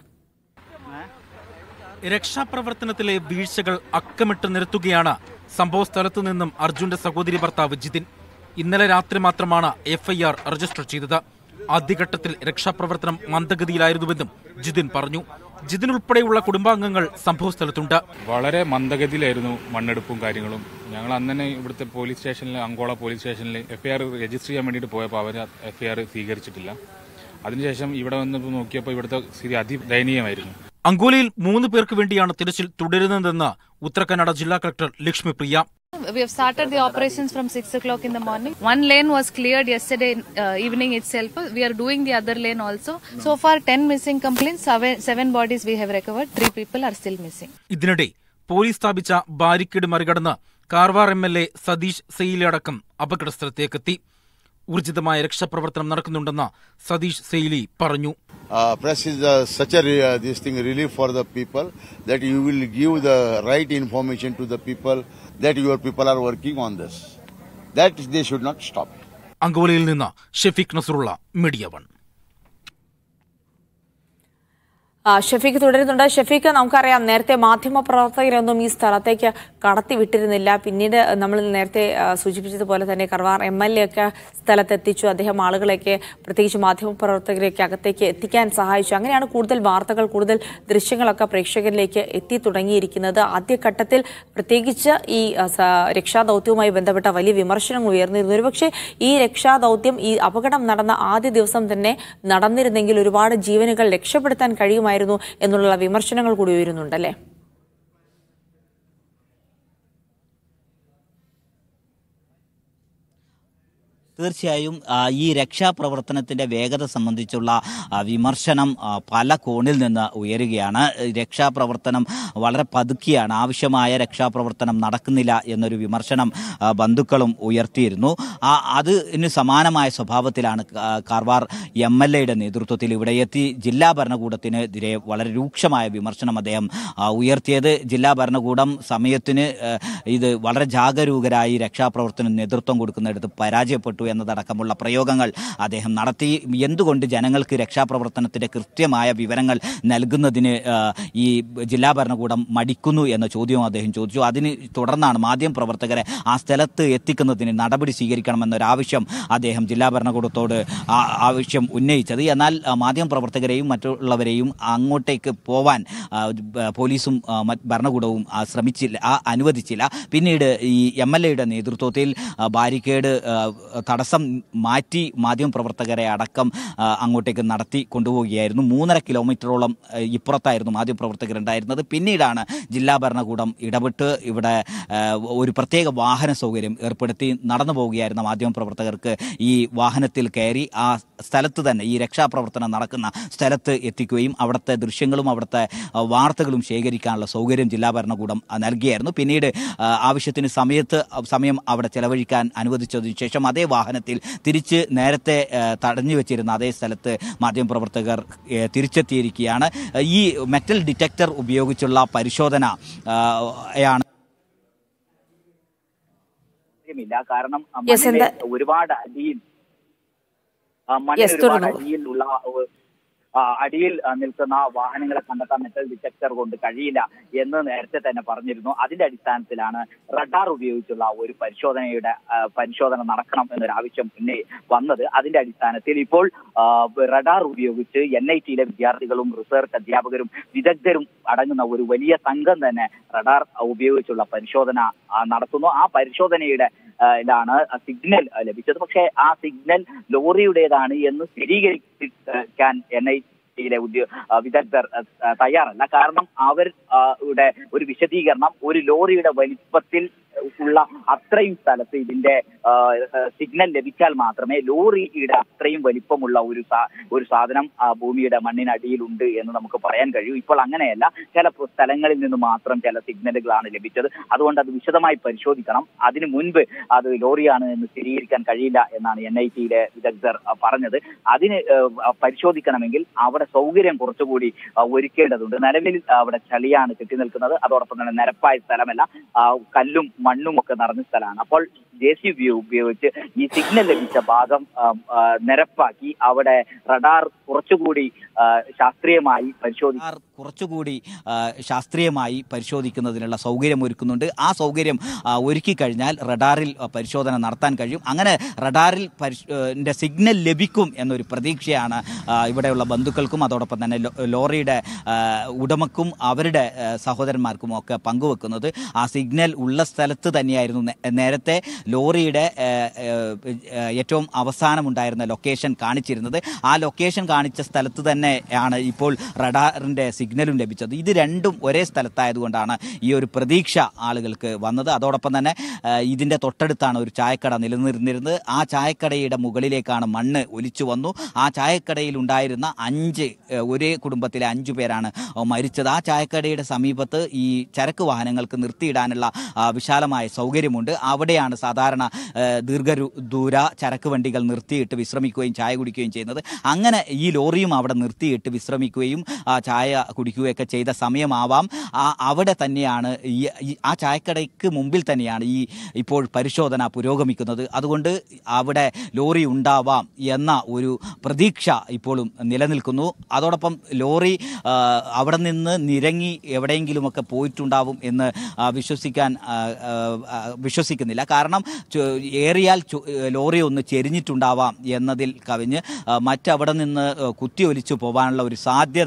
രക്ഷാപ്രവർത്തനത്തിലെ വീഴ്ചകൾ അക്കമിട്ട് നിരത്തുകയാണ് സംഭവ സ്ഥലത്തു നിന്നും അർജുന്റെ സഹോദരി ഭർത്താവ് ജിതിൻ ഇന്നലെ രാത്രി മാത്രമാണ് എഫ്ഐആർ രജിസ്റ്റർ ചെയ്തത് ആദ്യഘട്ടത്തിൽ രക്ഷാപ്രവർത്തനം മന്ദഗതിയിലായിരുന്നുവെന്നും ജിതിൻ പറഞ്ഞു ജിതിൻ ഉൾപ്പെടെയുള്ള കുടുംബാംഗങ്ങൾ സംഭവ സ്ഥലത്തുണ്ട് വളരെ മന്ദഗതിയിലായിരുന്നു മണ്ണെടുപ്പും കാര്യങ്ങളും ഞങ്ങൾ അന്ന് തന്നെ ഇവിടുത്തെ പോലീസ് സ്റ്റേഷനിൽ അങ്കോള പോലീസ് സ്റ്റേഷനിൽ എഫ്ഐആർ രജിസ്റ്റർ ചെയ്യാൻ വേണ്ടിയിട്ട് പോയപ്പോൾ അവർ എഫ്ഐആർ സ്വീകരിച്ചിട്ടില്ല അതിനുശേഷം ഇവിടെ വന്നപ്പോൾ നോക്കിയപ്പോൾ ഇവിടുത്തെ സ്ഥിതി അതിദയനീയമായിരുന്നു അങ്കോലയിൽ മൂന്ന് പേർക്ക് വേണ്ടിയാണ് തിരച്ചിൽ തുടരുന്നതെന്ന് ഉത്തരകന്നഡ ജില്ലാ collector Lakshmi Priya We have started the operations from 6 o'clock in the morning. One lane was cleared yesterday uh, evening itself. We are doing the other lane also. So far, 10 missing complaints, seven, seven bodies we have recovered, three people are still missing. ഇതിനിടെ police സ്ഥാപിച്ച barricade മറികടന്ന് Karwar M L A Satish സെയിലെ അടക്കം അപകടസ്ഥലത്തേക്കെത്തി ഊർജിതമായ രക്ഷാപ്രവർത്തനം നടക്കുന്നുണ്ടെന്ന് സതീഷ് സെയിലി പറഞ്ഞു uh, press is uh, such a re- uh, this thing relief for the people that you will give the right information to the people that your people are working on this. That they should not stop. അങ്കോലയിൽ നിന്ന് Shefeeq Nasrallah media one ആ, ഷഫീഖ് തുടരുന്നുണ്ട് ഷഫീഖ് നമുക്കറിയാം നേരത്തെ മാധ്യമ പ്രവർത്തകരൊന്നും ഈ സ്ഥലത്തേക്ക് കടത്തി വിട്ടിരുന്നില്ല പിന്നീട് നമ്മൾ നേരത്തെ ആ, സൂചിപ്പിച്ചതുപോലെ തന്നെ കർവാർ എം എൽ എ ഒക്കെ സ്ഥലത്തെത്തിച്ചു അദ്ദേഹം ആളുകളെയൊക്കെ പ്രത്യേകിച്ച് മാധ്യമ പ്രവർത്തകരെയൊക്കെ അകത്തേക്ക് എത്തിക്കാൻ സഹായിച്ചു അങ്ങനെയാണ് കൂടുതൽ വാർത്തകൾ കൂടുതൽ ദൃശ്യങ്ങളൊക്കെ പ്രേക്ഷകരിലേക്ക് എത്തി തുടങ്ങിയിരിക്കുന്നത് ആദ്യഘട്ടത്തിൽ പ്രത്യേകിച്ച് ഈ ആ, സ- രക്ഷാദൗത്യവുമായി ബന്ധപ്പെട്ട വലിയ വിമർശനങ്ങൾ ഉയർന്നിരുന്നു ഒരുപക്ഷെ ഈ രക്ഷാദൗത്യം ഈ അപകടം നടന്ന ആദ്യ ദിവസം തന്നെ നടന്നിരുന്നെങ്കിൽ ഒരുപാട് ജീവനുകൾ രക്ഷപ്പെടുത്താൻ കഴിയുമായിരുന്നു എന്നുള്ള വിമർശനങ്ങൾ കൂടി ഉയരുന്നുണ്ടല്ലേ തീർച്ചയായും ആ, ഈ രക്ഷാപ്രവർത്തനത്തിന്റെ വേഗത സംബന്ധിച്ചുള്ള ആ, വിമർശനം ആ, പല കോണിൽ നിന്ന് ഉയരുകയാണ് രക്ഷാപ്രവർത്തനം വളരെ പതുക്കിയാണ് ആവശ്യമായ രക്ഷാപ്രവർത്തനം നടക്കുന്നില്ല എന്നൊരു വിമർശനം ആ, ബന്ധുക്കളും ഉയർത്തിയിരുന്നു ആ അതിന് സമാനമായ സ്വഭാവത്തിലാണ് കാ- കാർവാർ എം എൽ എയുടെ നേതൃത്വത്തിൽ ഇവിടെ എത്തി ജില്ലാ ഭരണകൂടത്തിനെതിരെ വളരെ രൂക്ഷമായ വിമർശനം അദ്ദേഹം ആ, ഉയർത്തിയത് ജില്ലാ ഭരണകൂടം സമയത്തിന് ആ, ഇത് വളരെ ജാഗരൂകരായി രക്ഷാപ്രവർത്തനം നേതൃത്വം കൊടുക്കുന്നിടത്ത് പരാജയപ്പെട്ടു എന്നതടക്കമുള്ള പ്രയോഗങ്ങൾ അദ്ദേഹം നടത്തി എന്തുകൊണ്ട് ജനങ്ങൾക്ക് രക്ഷാപ്രവർത്തനത്തിന്റെ കൃത്യമായ വിവരങ്ങൾ നൽകുന്നതിന് ആ, ഈ ജില്ലാ ഭരണകൂടം മടിക്കുന്നു എന്ന ചോദ്യവും അദ്ദേഹം ചോദിച്ചു അതിന് തുടർന്നാണ് മാധ്യമപ്രവർത്തകരെ ആ സ്ഥലത്ത് എത്തിക്കുന്നതിന് നടപടി സ്വീകരിക്കണമെന്നൊരാവശ്യം അദ്ദേഹം ജില്ലാ ഭരണകൂടത്തോട് ആ- ആവശ്യം ഉന്നയിച്ചത് എന്നാൽ ആ, മാധ്യമപ്രവർത്തകരെയും മറ്റുള്ളവരെയും അങ്ങോട്ടേക്ക് പോവാൻ ആ, ബ- പോലീസും ആ, മറ്റ് ഭരണകൂടവും ആ, ശ്രമിച്ചില്ല ആ, അനുവദിച്ചില്ല പിന്നീട് ഈ എം എൽ എയുടെ നേതൃത്വത്തിൽ ആ, ബാരിക്കേഡ് ആ, തടസ്സം മാറ്റി മാധ്യമപ്രവർത്തകരെ അടക്കം ആ, അങ്ങോട്ടേക്ക് നടത്തി കൊണ്ടുപോവുകയായിരുന്നു മൂന്നര കിലോമീറ്ററോളം ആ, ഇപ്പുറത്തായിരുന്നു മാധ്യമപ്രവർത്തകരുണ്ടായിരുന്നത് പിന്നീടാണ് ജില്ലാ ഭരണകൂടം ഇടപെട്ട് ഇവിടെ ആ, ഒരു പ്രത്യേക വാഹന സൗകര്യം ഏർപ്പെടുത്തി നടന്നു പോവുകയായിരുന്ന മാധ്യമപ്രവർത്തകർക്ക് ഈ വാഹനത്തിൽ കയറി ആ സ്ഥലത്ത് തന്നെ ഈ രക്ഷാപ്രവർത്തനം നടക്കുന്ന സ്ഥലത്ത് എത്തിക്കുകയും അവിടുത്തെ ദൃശ്യങ്ങളും അവിടുത്തെ ആ, വാർത്തകളും ശേഖരിക്കാനുള്ള സൗകര്യം ജില്ലാ ഭരണകൂടം ആ, നൽകിയായിരുന്നു പിന്നീട് ആ, ആവശ്യത്തിന് സമയത്ത് സമയം അവിടെ ചെലവഴിക്കാൻ അനുവദിച്ചതിനു ശേഷം അതേ വാഹനത്തിൽ തിരിച്ച് നേരത്തെ ആ, തടഞ്ഞു വെച്ചിരുന്ന അതേ സ്ഥലത്ത് മാധ്യമപ്രവർത്തകർ ഏ, തിരിച്ചെത്തിയിരിക്കുകയാണ് ഈ മെറ്റൽ ഡിറ്റക്ടർ ഉപയോഗിച്ചുള്ള പരിശോധന ആ, യാണ് സാധ്യമില്ല കാരണം ആ, Yes, മണ്ണിലെ എന്താ- ഒരുപാട് അടിയിൽ ആ, മണ്ണിൽ Yes, ഒരുപാട് തുടർന്നോളൂ. അടിയിലുള്ള ഏഹ്, ആ, അടിയിൽ ആ, നിൽക്കുന്ന വാഹനങ്ങളെ കണ്ടെത്താൻ മെറ്റൽ ഡിറ്റക്ടർ കൊണ്ട് കഴിയില്ല എന്ന് നേരത്തെ തന്നെ പറഞ്ഞിരുന്നു അതിന്റെ അടിസ്ഥാനത്തിലാണ് റഡാർ ഉപയോഗിച്ചുള്ള ഒരു പരിശോധനയുടെ ആ, പരിശോധന നടക്കണം എന്നൊരു ആവശ്യം പിന്നെ വന്നത് അതിന്റെ അടിസ്ഥാനത്തിൽ ഇപ്പോൾ ആ, റഡാർ ഉപയോഗിച്ച് എൻ ഐ ടിയിലെ വിദ്യാർത്ഥികളും റിസർച്ച് അധ്യാപകരും വിദഗ്ധരും അടങ്ങുന്ന ഒരു വലിയ സംഘം തന്നെ റഡാർ ഉപയോഗിച്ചുള്ള പരിശോധന ആ, നടത്തുന്നു ആ പരിശോധനയുടെ ആ, ലാണ് സിഗ്നൽ ലഭിച്ചത് പക്ഷേ ആ സിഗ്നൽ ലോറിയുടേതാണ് എന്ന് സ്ഥിരീകരിക്കാൻ എൻ ഐ യിലെ ഉദ്യോ ആ, വിദഗ്ധർ ആ, തയ്യാറല്ല കാരണം അവർ ആ, യുടെ ഒരു വിശദീകരണം ഒരു ലോറിയുടെ വലിപ്പത്തിൽ ഉള്ള അത്രയും സ്ഥലത്ത് ഇതിന്റെ ആ, സിഗ്നൽ ലഭിച്ചാൽ മാത്രമേ ലോറിയുടെ അത്രയും വലിപ്പമുള്ള ഒരു സാ- ഒരു സാധനം ആ, ഭൂമിയുടെ മണ്ണിനടിയിലുണ്ട് എന്ന് നമുക്ക് പറയാൻ കഴിയൂ ഇപ്പോൾ അങ്ങനെയല്ല ചില പ്ര- സ്ഥലങ്ങളിൽ നിന്ന് മാത്രം ചില സിഗ്നലുകളാണ് ലഭിച്ചത് അതുകൊണ്ട് അത് വിശദമായി പരിശോധിക്കണം അതിനു മുൻപ് അത് ലോറിയാണ് എന്ന് സ്ഥിരീകരിക്കാൻ കഴിയില്ല എന്നാണ് എൻ ഐ ടിയിലെ വിദഗ്ധർ ആ, പറഞ്ഞത് അതിന് ആ, പരിശോധിക്കണമെങ്കിൽ അവിടെ സൗകര്യം കുറച്ചുകൂടി ആ, ഒരുക്കേണ്ടതുണ്ട് നിലവിൽ അവിടെ ചളിയാണ് കെട്ടി നിൽക്കുന്നത് അതോടൊപ്പം തന്നെ നിരപ്പായ സ്ഥലമല്ല ആ, കല്ലും മണ്ണും ഒക്കെ നിറഞ്ഞ സ്ഥലമാണ് അപ്പോൾ ജെ സി ബി ഉപയോഗിച്ച് ഈ സിഗ്നൽ ലഭിച്ച ഭാഗം ആ, ആ, നിരപ്പാക്കി അവിടെ റഡാർ കുറച്ചുകൂടി ആ, ശാസ്ത്രീയമായി പരിശോധിക്കും ആർ കുറച്ചുകൂടി ആ, ശാസ്ത്രീയമായി പരിശോധിക്കുന്നതിനുള്ള സൗകര്യം ഒരുക്കുന്നുണ്ട് ആ സൗകര്യം ആ, ഒരുക്കി കഴിഞ്ഞാൽ റഡാറിൽ ആ, പരിശോധന നടത്താൻ കഴിയും അങ്ങനെ റഡാറിൽ പരിശ്- ഏ, ന്റെ സിഗ്നൽ ലഭിക്കും എന്നൊരു പ്രതീക്ഷയാണ് ആ, ഇവിടെയുള്ള ബന്ധുക്കൾക്കും അതോടൊപ്പം തന്നെ ലോ- ലോറിയുടെ ആ, ഉടമക്കും അവരുടെ ആ, സഹോദരന്മാർക്കും ഒക്കെ പങ്കുവെക്കുന്നത് ആ സിഗ്നൽ ഉള്ള സ്ഥലത്ത് തന്നെയായിരുന്നു നേ- നേരത്തെ ലോറിയുടെ ഏ, ഏ, ഏ, ഏറ്റവും അവസാനമുണ്ടായിരുന്ന ലൊക്കേഷൻ കാണിച്ചിരുന്നത് ആ ലൊക്കേഷൻ കാണിച്ച സ്ഥലത്ത് തന്നെയാണ് ഇപ്പോൾ റഡാറിന്റെ സിഗ്നലും ലഭിച്ചത് ഇത് രണ്ടും ഒരേ സ്ഥലത്തായതുകൊണ്ടാണ് ഈ ഒരു പ്രതീക്ഷ ആളുകൾക്ക് വന്നത് അതോടൊപ്പം തന്നെ ആ, ഇതിന്റെ തൊട്ടടുത്താണ് ഒരു ചായക്കട നിലനിന്നിരുന്നത് ആ ചായക്കടയുടെ മുകളിലേക്കാണ് മണ്ണ് ഒലിച്ചു വന്നു ആ ചായക്കടയിൽ ഉണ്ടായിരുന്ന അഞ്ച് ഏ, ഒരേ കുടുംബത്തിലെ അഞ്ചു പേരാണ് ആ, മരിച്ചത് ആ ചായക്കടയുടെ സമീപത്ത് ഈ ചരക്ക് വാഹനങ്ങൾക്ക് നിർത്തിയിടാനുള്ള ആ, വിശാലമായ സൗകര്യമുണ്ട് അവിടെയാണ് സാധാരണ ഏ, ദീർഘരു- ദൂര ചരക്ക് വണ്ടികൾ നിർത്തിയിട്ട് വിശ്രമിക്കുകയും ചായ കുടിക്കുകയും ചെയ്യുന്നത് അങ്ങനെ ഈ ലോറിയും അവിടെ നിർത്തിയിട്ട് വിശ്രമിക്കുകയും ആ ചായ കുടിക്കുകയൊക്കെ ചെയ്ത സമയമാവാം ആ അവിടെ തന്നെയാണ് ഈ ഈ- ആ ചായക്കടയ്ക്ക് മുമ്പിൽ തന്നെയാണ് ഈ ഇപ്പോൾ പരിശോധന പുരോഗമിക്കുന്നത് അതുകൊണ്ട് അവിടെ ലോറി ഉണ്ടാവാം എന്ന ഒരു പ്രതീക്ഷ ഇപ്പോഴും നിലനിൽക്കുന്നു അതോടൊപ്പം ലോറി ആ, അവിടെ നിന്ന് നിരങ്ങി എവിടെയെങ്കിലുമൊക്കെ പോയിട്ടുണ്ടാവും എന്ന് ആ, വിശ്വസിക്കാൻ ആ, ആ, ആ, വിശ്വസിക്കുന്നില്ല കാരണം ചു- ഏറിയാൽ ചു- ലോറി ഒന്ന് ചെരിഞ്ഞിട്ടുണ്ടാവാം എന്നതിൽ കവിഞ്ഞ് ആ, മറ്റവിടെ നിന്ന് ആ, കുത്തിയൊലിച്ചു പോകാനുള്ള ഒരു സാധ്യത ആ,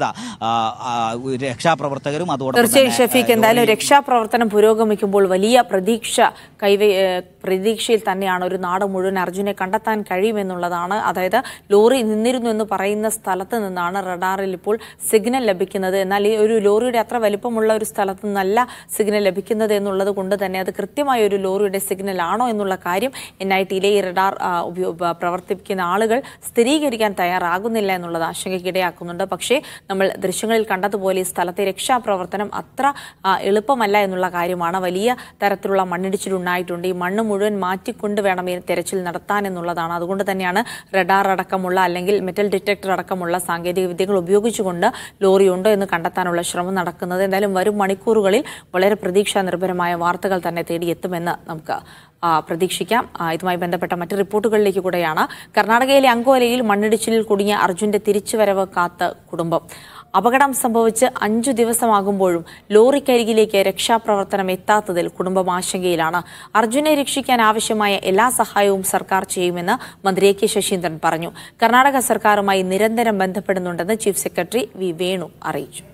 ആ, ആ, രക്ഷാപ്രവർത്തകരും അതോടൊപ്പം തീർച്ചയായും തന്നെ, ഷഫീഖ് ആ, എന്തായാലും ലോറി- രക്ഷാപ്രവർത്തനം പുരോഗമിക്കുമ്പോൾ വലിയ പ്രതീക്ഷ കൈവേ ഏഹ് പ്രതീക്ഷയിൽ തന്നെയാണ് ഒരു നാട് മുഴുവൻ അർജുനെ കണ്ടെത്താൻ കഴിയുമെന്നുള്ളതാണ് അതായത് ലോറി നിന്നിരുന്നു എന്ന് പറയുന്ന സ്ഥലത്ത് നിന്നാണ് റഡാറിൽ ഇപ്പോൾ സിഗ്നൽ ലഭിക്കുന്നത് എന്നാൽ ഈ ഒരു ലോറിയുടെ അത്ര വലിപ്പമുള്ള ഒരു സ്ഥലത്ത് നിന്നല്ല സിഗ്നൽ ലഭിക്കുന്നത് എന്നുള്ളത് കൊണ്ട് തന്നെ അത് കൃത്യമായ ഒരു ലോറിയുടെ സിഗ്നൽ ആണോ എന്നുള്ള കാര്യം എൻ ഐ ടിയിലെ ഈ റഡാർ ആ, ഉപയോ- ബ- പ്രവർത്തിപ്പിക്കുന്ന ആളുകൾ സ്ഥിരീകരിക്കാൻ തയ്യാറാകുന്നില്ല എന്നുള്ളത് ആശങ്കയ്ക്കിടയാക്കുന്നുണ്ട് പക്ഷേ നമ്മൾ ദൃശ്യങ്ങളിൽ കണ്ടതുപോലെ ഈ സ്ഥലത്തെ രക്ഷാപ്രവർത്തനം അത്ര ആ, എളുപ്പമല്ല എന്നുള്ള കാര്യമാണ് വലിയ തരത്തിലുള്ള മണ്ണിടിച്ചിലുണ്ടായിട്ടുണ്ട് ഈ മണ്ണ് മുഴുവൻ മാറ്റിക്കൊണ്ട് വേണം ഈ തെരച്ചിൽ നടത്താൻ എന്നുള്ളതാണ് അതുകൊണ്ട് തന്നെയാണ് റഡാർ അടക്കമുള്ള അല്ലെങ്കിൽ മെറ്റൽ ഡിറ്റക്ടർ അടക്കമുള്ള സാങ്കേതിക വിദ്യകൾ ഉപയോഗിച്ചുകൊണ്ട് ലോറി ഉണ്ടോ എന്ന് കണ്ടെത്താനുള്ള ശ്രമം നടക്കുന്നത് എന്തായാലും വരും മണിക്കൂറുകളിൽ വളരെ പ്രതീക്ഷാ നിർഭരമായ വാർത്തകൾ തന്നെ തേടിയെത്തുമെന്ന് നമുക്ക് ആ, പ്രതീക്ഷിക്കാം ആ, ഇതുമായി ബന്ധപ്പെട്ട മറ്റ് റിപ്പോർട്ടുകളിലേക്ക് കൂടെയാണ് കർണാടകയിലെ അങ്കോലയിൽ മണ്ണിടിച്ചിലിൽ കുടുങ്ങിയ അർജുന്റെ തിരിച്ചുവരവ് കാത്ത് കുടുംബം അപകടം സംഭവിച്ച് അഞ്ചു ദിവസമാകുമ്പോഴും ലോറിക്കരികിലേക്ക് രക്ഷാപ്രവർത്തനം എത്താത്തതിൽ കുടുംബം ആശങ്കയിലാണ് അർജുനെ രക്ഷിക്കാൻ ആവശ്യമായ എല്ലാ സഹായവും സർക്കാർ ചെയ്യുമെന്ന് മന്ത്രി എ കെ ശശീന്ദ്രൻ പറഞ്ഞു കർണാടക സർക്കാരുമായി നിരന്തരം ബന്ധപ്പെടുന്നുണ്ടെന്ന് ചീഫ് സെക്രട്ടറി വി വേണു അറിയിച്ചു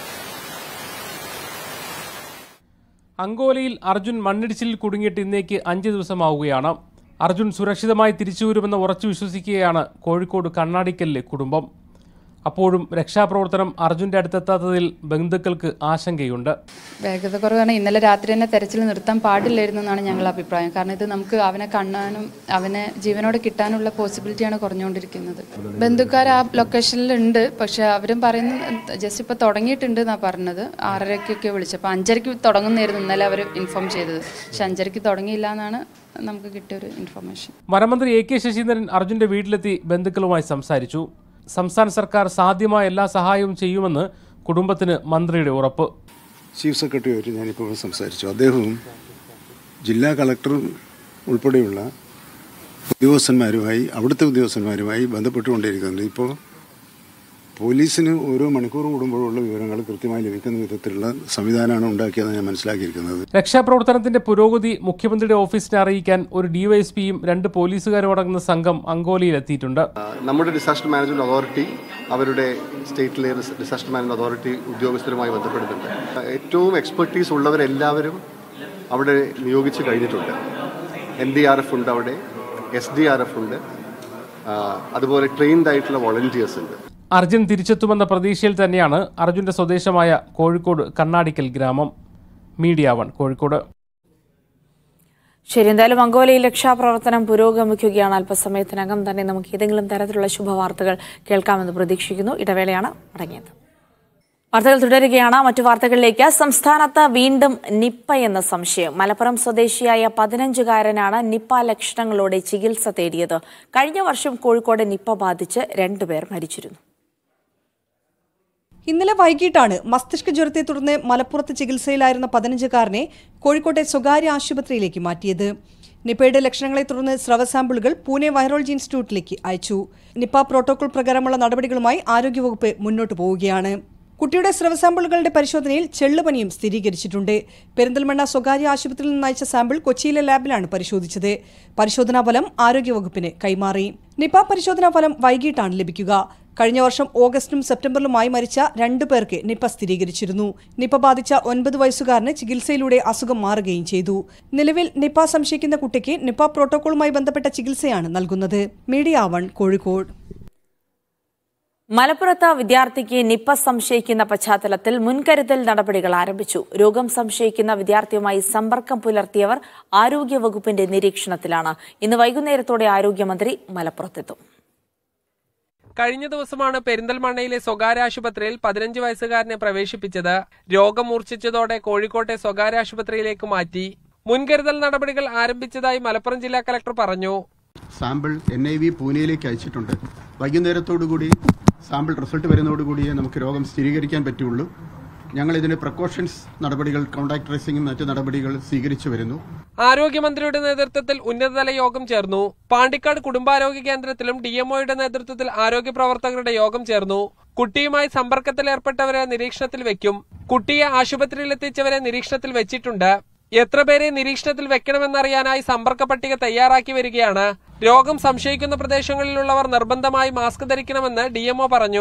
അങ്കോലയിൽ അർജുൻ മണ്ണിടിച്ചിലിൽ കുടുങ്ങിയിട്ട് ഇന്നേക്ക് അഞ്ച് ദിവസമാവുകയാണ് അർജുൻ സുരക്ഷിതമായി തിരിച്ചുവരുമെന്ന് ഉറച്ചു വിശ്വസിക്കുകയാണ് കോഴിക്കോട് കണ്ണാടിക്കലിലെ കുടുംബം അപ്പോഴും രക്ഷാപ്രവർത്തനം അർജുന്റെ അടുത്തെത്താത്തതിൽ ബന്ധുക്കൾക്ക് ആശങ്കയുണ്ട് വേഗത കുറവാണ് ഇന്നലെ രാത്രി തന്നെ തെരച്ചിൽ നിർത്താൻ പാടില്ലായിരുന്നു എന്നാണ് ഞങ്ങളുടെ അഭിപ്രായം കാരണം ഇത് നമുക്ക് അവനെ കാണാനും അവനെ ജീവനോടെ കിട്ടാനുള്ള പോസിബിലിറ്റിയാണ് കുറഞ്ഞുകൊണ്ടിരിക്കുന്നത് ബന്ധുക്കാർ ആ ലൊക്കേഷനിലുണ്ട് പക്ഷെ അവരും പറയുന്നത് ജസ്റ്റ് ഇപ്പോൾ തുടങ്ങിയിട്ടുണ്ട് എന്നാണ് പറഞ്ഞത് ആറരയ്ക്കൊക്കെ വിളിച്ചപ്പോൾ അഞ്ചരയ്ക്ക് തുടങ്ങുന്നതായിരുന്നു ഇന്നലെ അവർ ഇൻഫോം ചെയ്തത് പക്ഷെ അഞ്ചരയ്ക്ക് തുടങ്ങിയില്ല എന്നാണ് നമുക്ക് കിട്ടിയൊരു ഇൻഫർമേഷൻ വനമന്ത്രി എ കെ ശശീന്ദ്രൻ അർജുന്റെ വീട്ടിലെത്തി ബന്ധുക്കളുമായി സംസാരിച്ചു സംസ്ഥാന സർക്കാർ സാധ്യമായ എല്ലാ സഹായവും ചെയ്യുമെന്ന് കുടുംബത്തിന് മന്ത്രിയുടെ ഉറപ്പ് ചീഫ് സെക്രട്ടറിയുമായിട്ട് ഞാനിപ്പോൾ സംസാരിച്ചു അദ്ദേഹവും ജില്ലാ കളക്ടർ ഉൾപ്പെടെയുള്ള ഉദ്യോഗസ്ഥന്മാരുമായി അവിടുത്തെ ഉദ്യോഗസ്ഥന്മാരുമായി ബന്ധപ്പെട്ടുകൊണ്ടിരിക്കുന്നുണ്ട് ഇപ്പോൾ പോലീസിന് ഓരോ മണിക്കൂർ കൂടുമ്പോഴുള്ള വിവരങ്ങൾ കൃത്യമായി ലഭിക്കുന്ന വിധത്തിലുള്ള സംവിധാനമാണ് ഉണ്ടാക്കിയതെന്ന് ഞാൻ മനസ്സിലാക്കിയിരിക്കുന്നത് രക്ഷാപ്രവർത്തനത്തിന്റെ പുരോഗതി മുഖ്യമന്ത്രിയുടെ ഓഫീസിനെ അറിയിക്കാൻ ഒരു ഡിവൈഎസ്പിയും രണ്ട് പോലീസുകാരും അടങ്ങുന്ന സംഘം അങ്കോലയിൽ എത്തിയിട്ടുണ്ട് നമ്മുടെ ഡിസാസ്റ്റർ മാനേജ്മെന്റ് അതോറിറ്റി അവരുടെ സ്റ്റേറ്റിലെ ഡിസാസ്റ്റർ മാനേജ്മെന്റ് അതോറിറ്റി ഉദ്യോഗസ്ഥരുമായി ബന്ധപ്പെടുന്നുണ്ട് ഏറ്റവും എക്സ്പെർട്ടീസ് ഉള്ളവരെല്ലാവരും അവിടെ നിയോഗിച്ച് കഴിഞ്ഞിട്ടുണ്ട് എൻ ഡി ആർ എഫ് ഉണ്ട് അവിടെ എസ് ഡി ആർ എഫ് ഉണ്ട് ആ, അതുപോലെ ട്രെയിൻഡ് ആയിട്ടുള്ള വോളണ്ടിയേഴ്സ് ഉണ്ട് അർജുൻ തിരിച്ചെത്തുമെന്ന പ്രതീക്ഷയിൽ തന്നെയാണ് അർജുന്റെ സ്വദേശമായ കോഴിക്കോട് കണ്ണാടിക്കൽ ഗ്രാമം മീഡിയ വൺ കോഴിക്കോട് ശരി എന്തായാലും അങ്കോലയിൽ രക്ഷാപ്രവർത്തനം പുരോഗമിക്കുകയാണ് അല്പസമയത്തിനകം തന്നെ നമുക്ക് ഏതെങ്കിലും തരത്തിലുള്ള ശുഭവാർത്തകൾ കേൾക്കാമെന്ന് പ്രതീക്ഷിക്കുന്നു ഇടവേളയാണ് മടങ്ങിയത് വാർത്തകൾ തുടരുകയാണ് മറ്റു വാർത്തകളിലേക്ക് സംസ്ഥാനത്ത് വീണ്ടും നിപ്പ എന്ന സംശയം മലപ്പുറം സ്വദേശിയായ പതിനഞ്ചുകാരനാണ് നിപ്പ ലക്ഷണങ്ങളോടെ ചികിത്സ തേടിയത് കഴിഞ്ഞ വർഷം കോഴിക്കോട് നിപ്പ ബാധിച്ച് രണ്ടുപേർ മരിച്ചിരുന്നു ഇന്നലെ വൈകിട്ടാണ് മസ്തിഷ്ക ജ്വരത്തെ തുടർന്ന് മലപ്പുറത്ത് ചികിത്സയിലായിരുന്ന പതിനഞ്ചുകാരനെ കോഴിക്കോട്ടെ സ്വകാര്യ ആശുപത്രിയിലേക്ക് മാറ്റിയത് നിപ്പയുടെ ലക്ഷണങ്ങളെ തുടർന്ന് സ്രവ സാമ്പിളുകൾ പൂനെ വൈറോളജി ഇൻസ്റ്റിറ്റ്യൂട്ടിലേക്ക് അയച്ചു നിപ്പ പ്രോട്ടോകോൾ പ്രകാരമുള്ള നടപടികളുമായി ആരോഗ്യവകുപ്പ് മുന്നോട്ടു പോവുകയാണ് കുട്ടിയുടെ സ്രവ സാമ്പിളുകളുടെ പരിശോധനയിൽ ചെള്ളുപനിയും സ്ഥിരീകരിച്ചിട്ടുണ്ട് പെരിന്തൽമണ്ണ സ്വകാര്യ ആശുപത്രിയിൽ നിന്ന് അയച്ച സാമ്പിൾ കൊച്ചിയിലെ ലാബിലാണ് പരിശോധിച്ചത് പരിശോധനാ ഫലം ആരോഗ്യവകുപ്പിന് കൈമാറി നിപ പരിശോധനാ ഫലം വൈകിട്ടാണ് ലഭിക്കുക കഴിഞ്ഞ വർഷം ഓഗസ്റ്റിലും സെപ്റ്റംബറിലുമായി മരിച്ച രണ്ടു പേർക്ക് നിപ സ്ഥിരീകരിച്ചിരുന്നു നിപ ബാധിച്ച ഒൻപത് വയസ്സുകാരന് ചികിത്സയിലൂടെ അസുഖം മാറുകയും ചെയ്തു നിലവിൽ നിപ സംശയിക്കുന്ന കുട്ടിക്ക് നിപ പ്രോട്ടോകോളുമായി ബന്ധപ്പെട്ട ചികിത്സയാണ് നൽകുന്നത് മീഡിയ വൺ കോഴിക്കോട് മലപ്പുറത്ത് വിദ്യാർത്ഥിക്ക് നിപ്പ സംശയിക്കുന്ന പശ്ചാത്തലത്തിൽ മുൻകരുതൽ നടപടികൾ ആരംഭിച്ചു രോഗം സംശയിക്കുന്ന വിദ്യാർത്ഥിയുമായി സമ്പർക്കം പുലർത്തിയവർ ആരോഗ്യവകുപ്പിന്റെ നിരീക്ഷണത്തിലാണ് ഇന്ന് വൈകുന്നേരത്തോടെ ആരോഗ്യമന്ത്രി മലപ്പുറത്തെത്തും കഴിഞ്ഞ ദിവസമാണ് പെരിന്തൽമണ്ണയിലെ സ്വകാര്യ ആശുപത്രിയിൽ പതിനഞ്ച് വയസ്സുകാരനെ പ്രവേശിപ്പിച്ചത് രോഗം മൂർച്ഛിച്ചതോടെ കോഴിക്കോട്ടെ സ്വകാര്യ ആശുപത്രിയിലേക്ക് മാറ്റി മുൻകരുതൽ നടപടികൾ ആരംഭിച്ചതായി മലപ്പുറം ജില്ലാ കലക്ടർ പറഞ്ഞു സാമ്പിൾ എൻ ഐ വി പൂനെയിലേക്ക് അയച്ചിട്ടുണ്ട് വൈകുന്നേരത്തോടുകൂടി സാമ്പിൾ റിസൾട്ട് വരുന്നതോടുകൂടിയേ നമുക്ക് രോഗം സ്ഥിരീകരിക്കാൻ പറ്റുള്ളൂ ഞങ്ങൾ ഇതിന് പ്രിക്കോഷൻസ് നടപടികൾ കോൺടാക്ട് ട്രേസിംഗും മറ്റ് നടപടികൾ സ്വീകരിച്ചു വരുന്നു ആരോഗ്യമന്ത്രിയുടെ നേതൃത്വത്തിൽ ഉന്നതതല യോഗം ചേർന്നു പാണ്ടിക്കാട് കുടുംബാരോഗ്യ കേന്ദ്രത്തിലും ഡിഎംഒയുടെ നേതൃത്വത്തിൽ ആരോഗ്യ പ്രവർത്തകരുടെ യോഗം ചേർന്നു കുട്ടിയുമായി സമ്പർക്കത്തിലേർപ്പെട്ടവരെ നിരീക്ഷണത്തിൽ വെക്കും കുട്ടിയെ ആശുപത്രിയിൽ എത്തിച്ചവരെ നിരീക്ഷണത്തിൽ വെച്ചിട്ടുണ്ട് എത്ര പേരെ നിരീക്ഷണത്തിൽ വെക്കണമെന്നറിയാനായി സമ്പർക്ക പട്ടിക തയ്യാറാക്കി വരികയാണ് രോഗം സംശയിക്കുന്ന പ്രദേശങ്ങളിലുള്ളവർ നിർബന്ധമായി മാസ്ക് ധരിക്കണമെന്ന് ഡിഎംഒ പറഞ്ഞു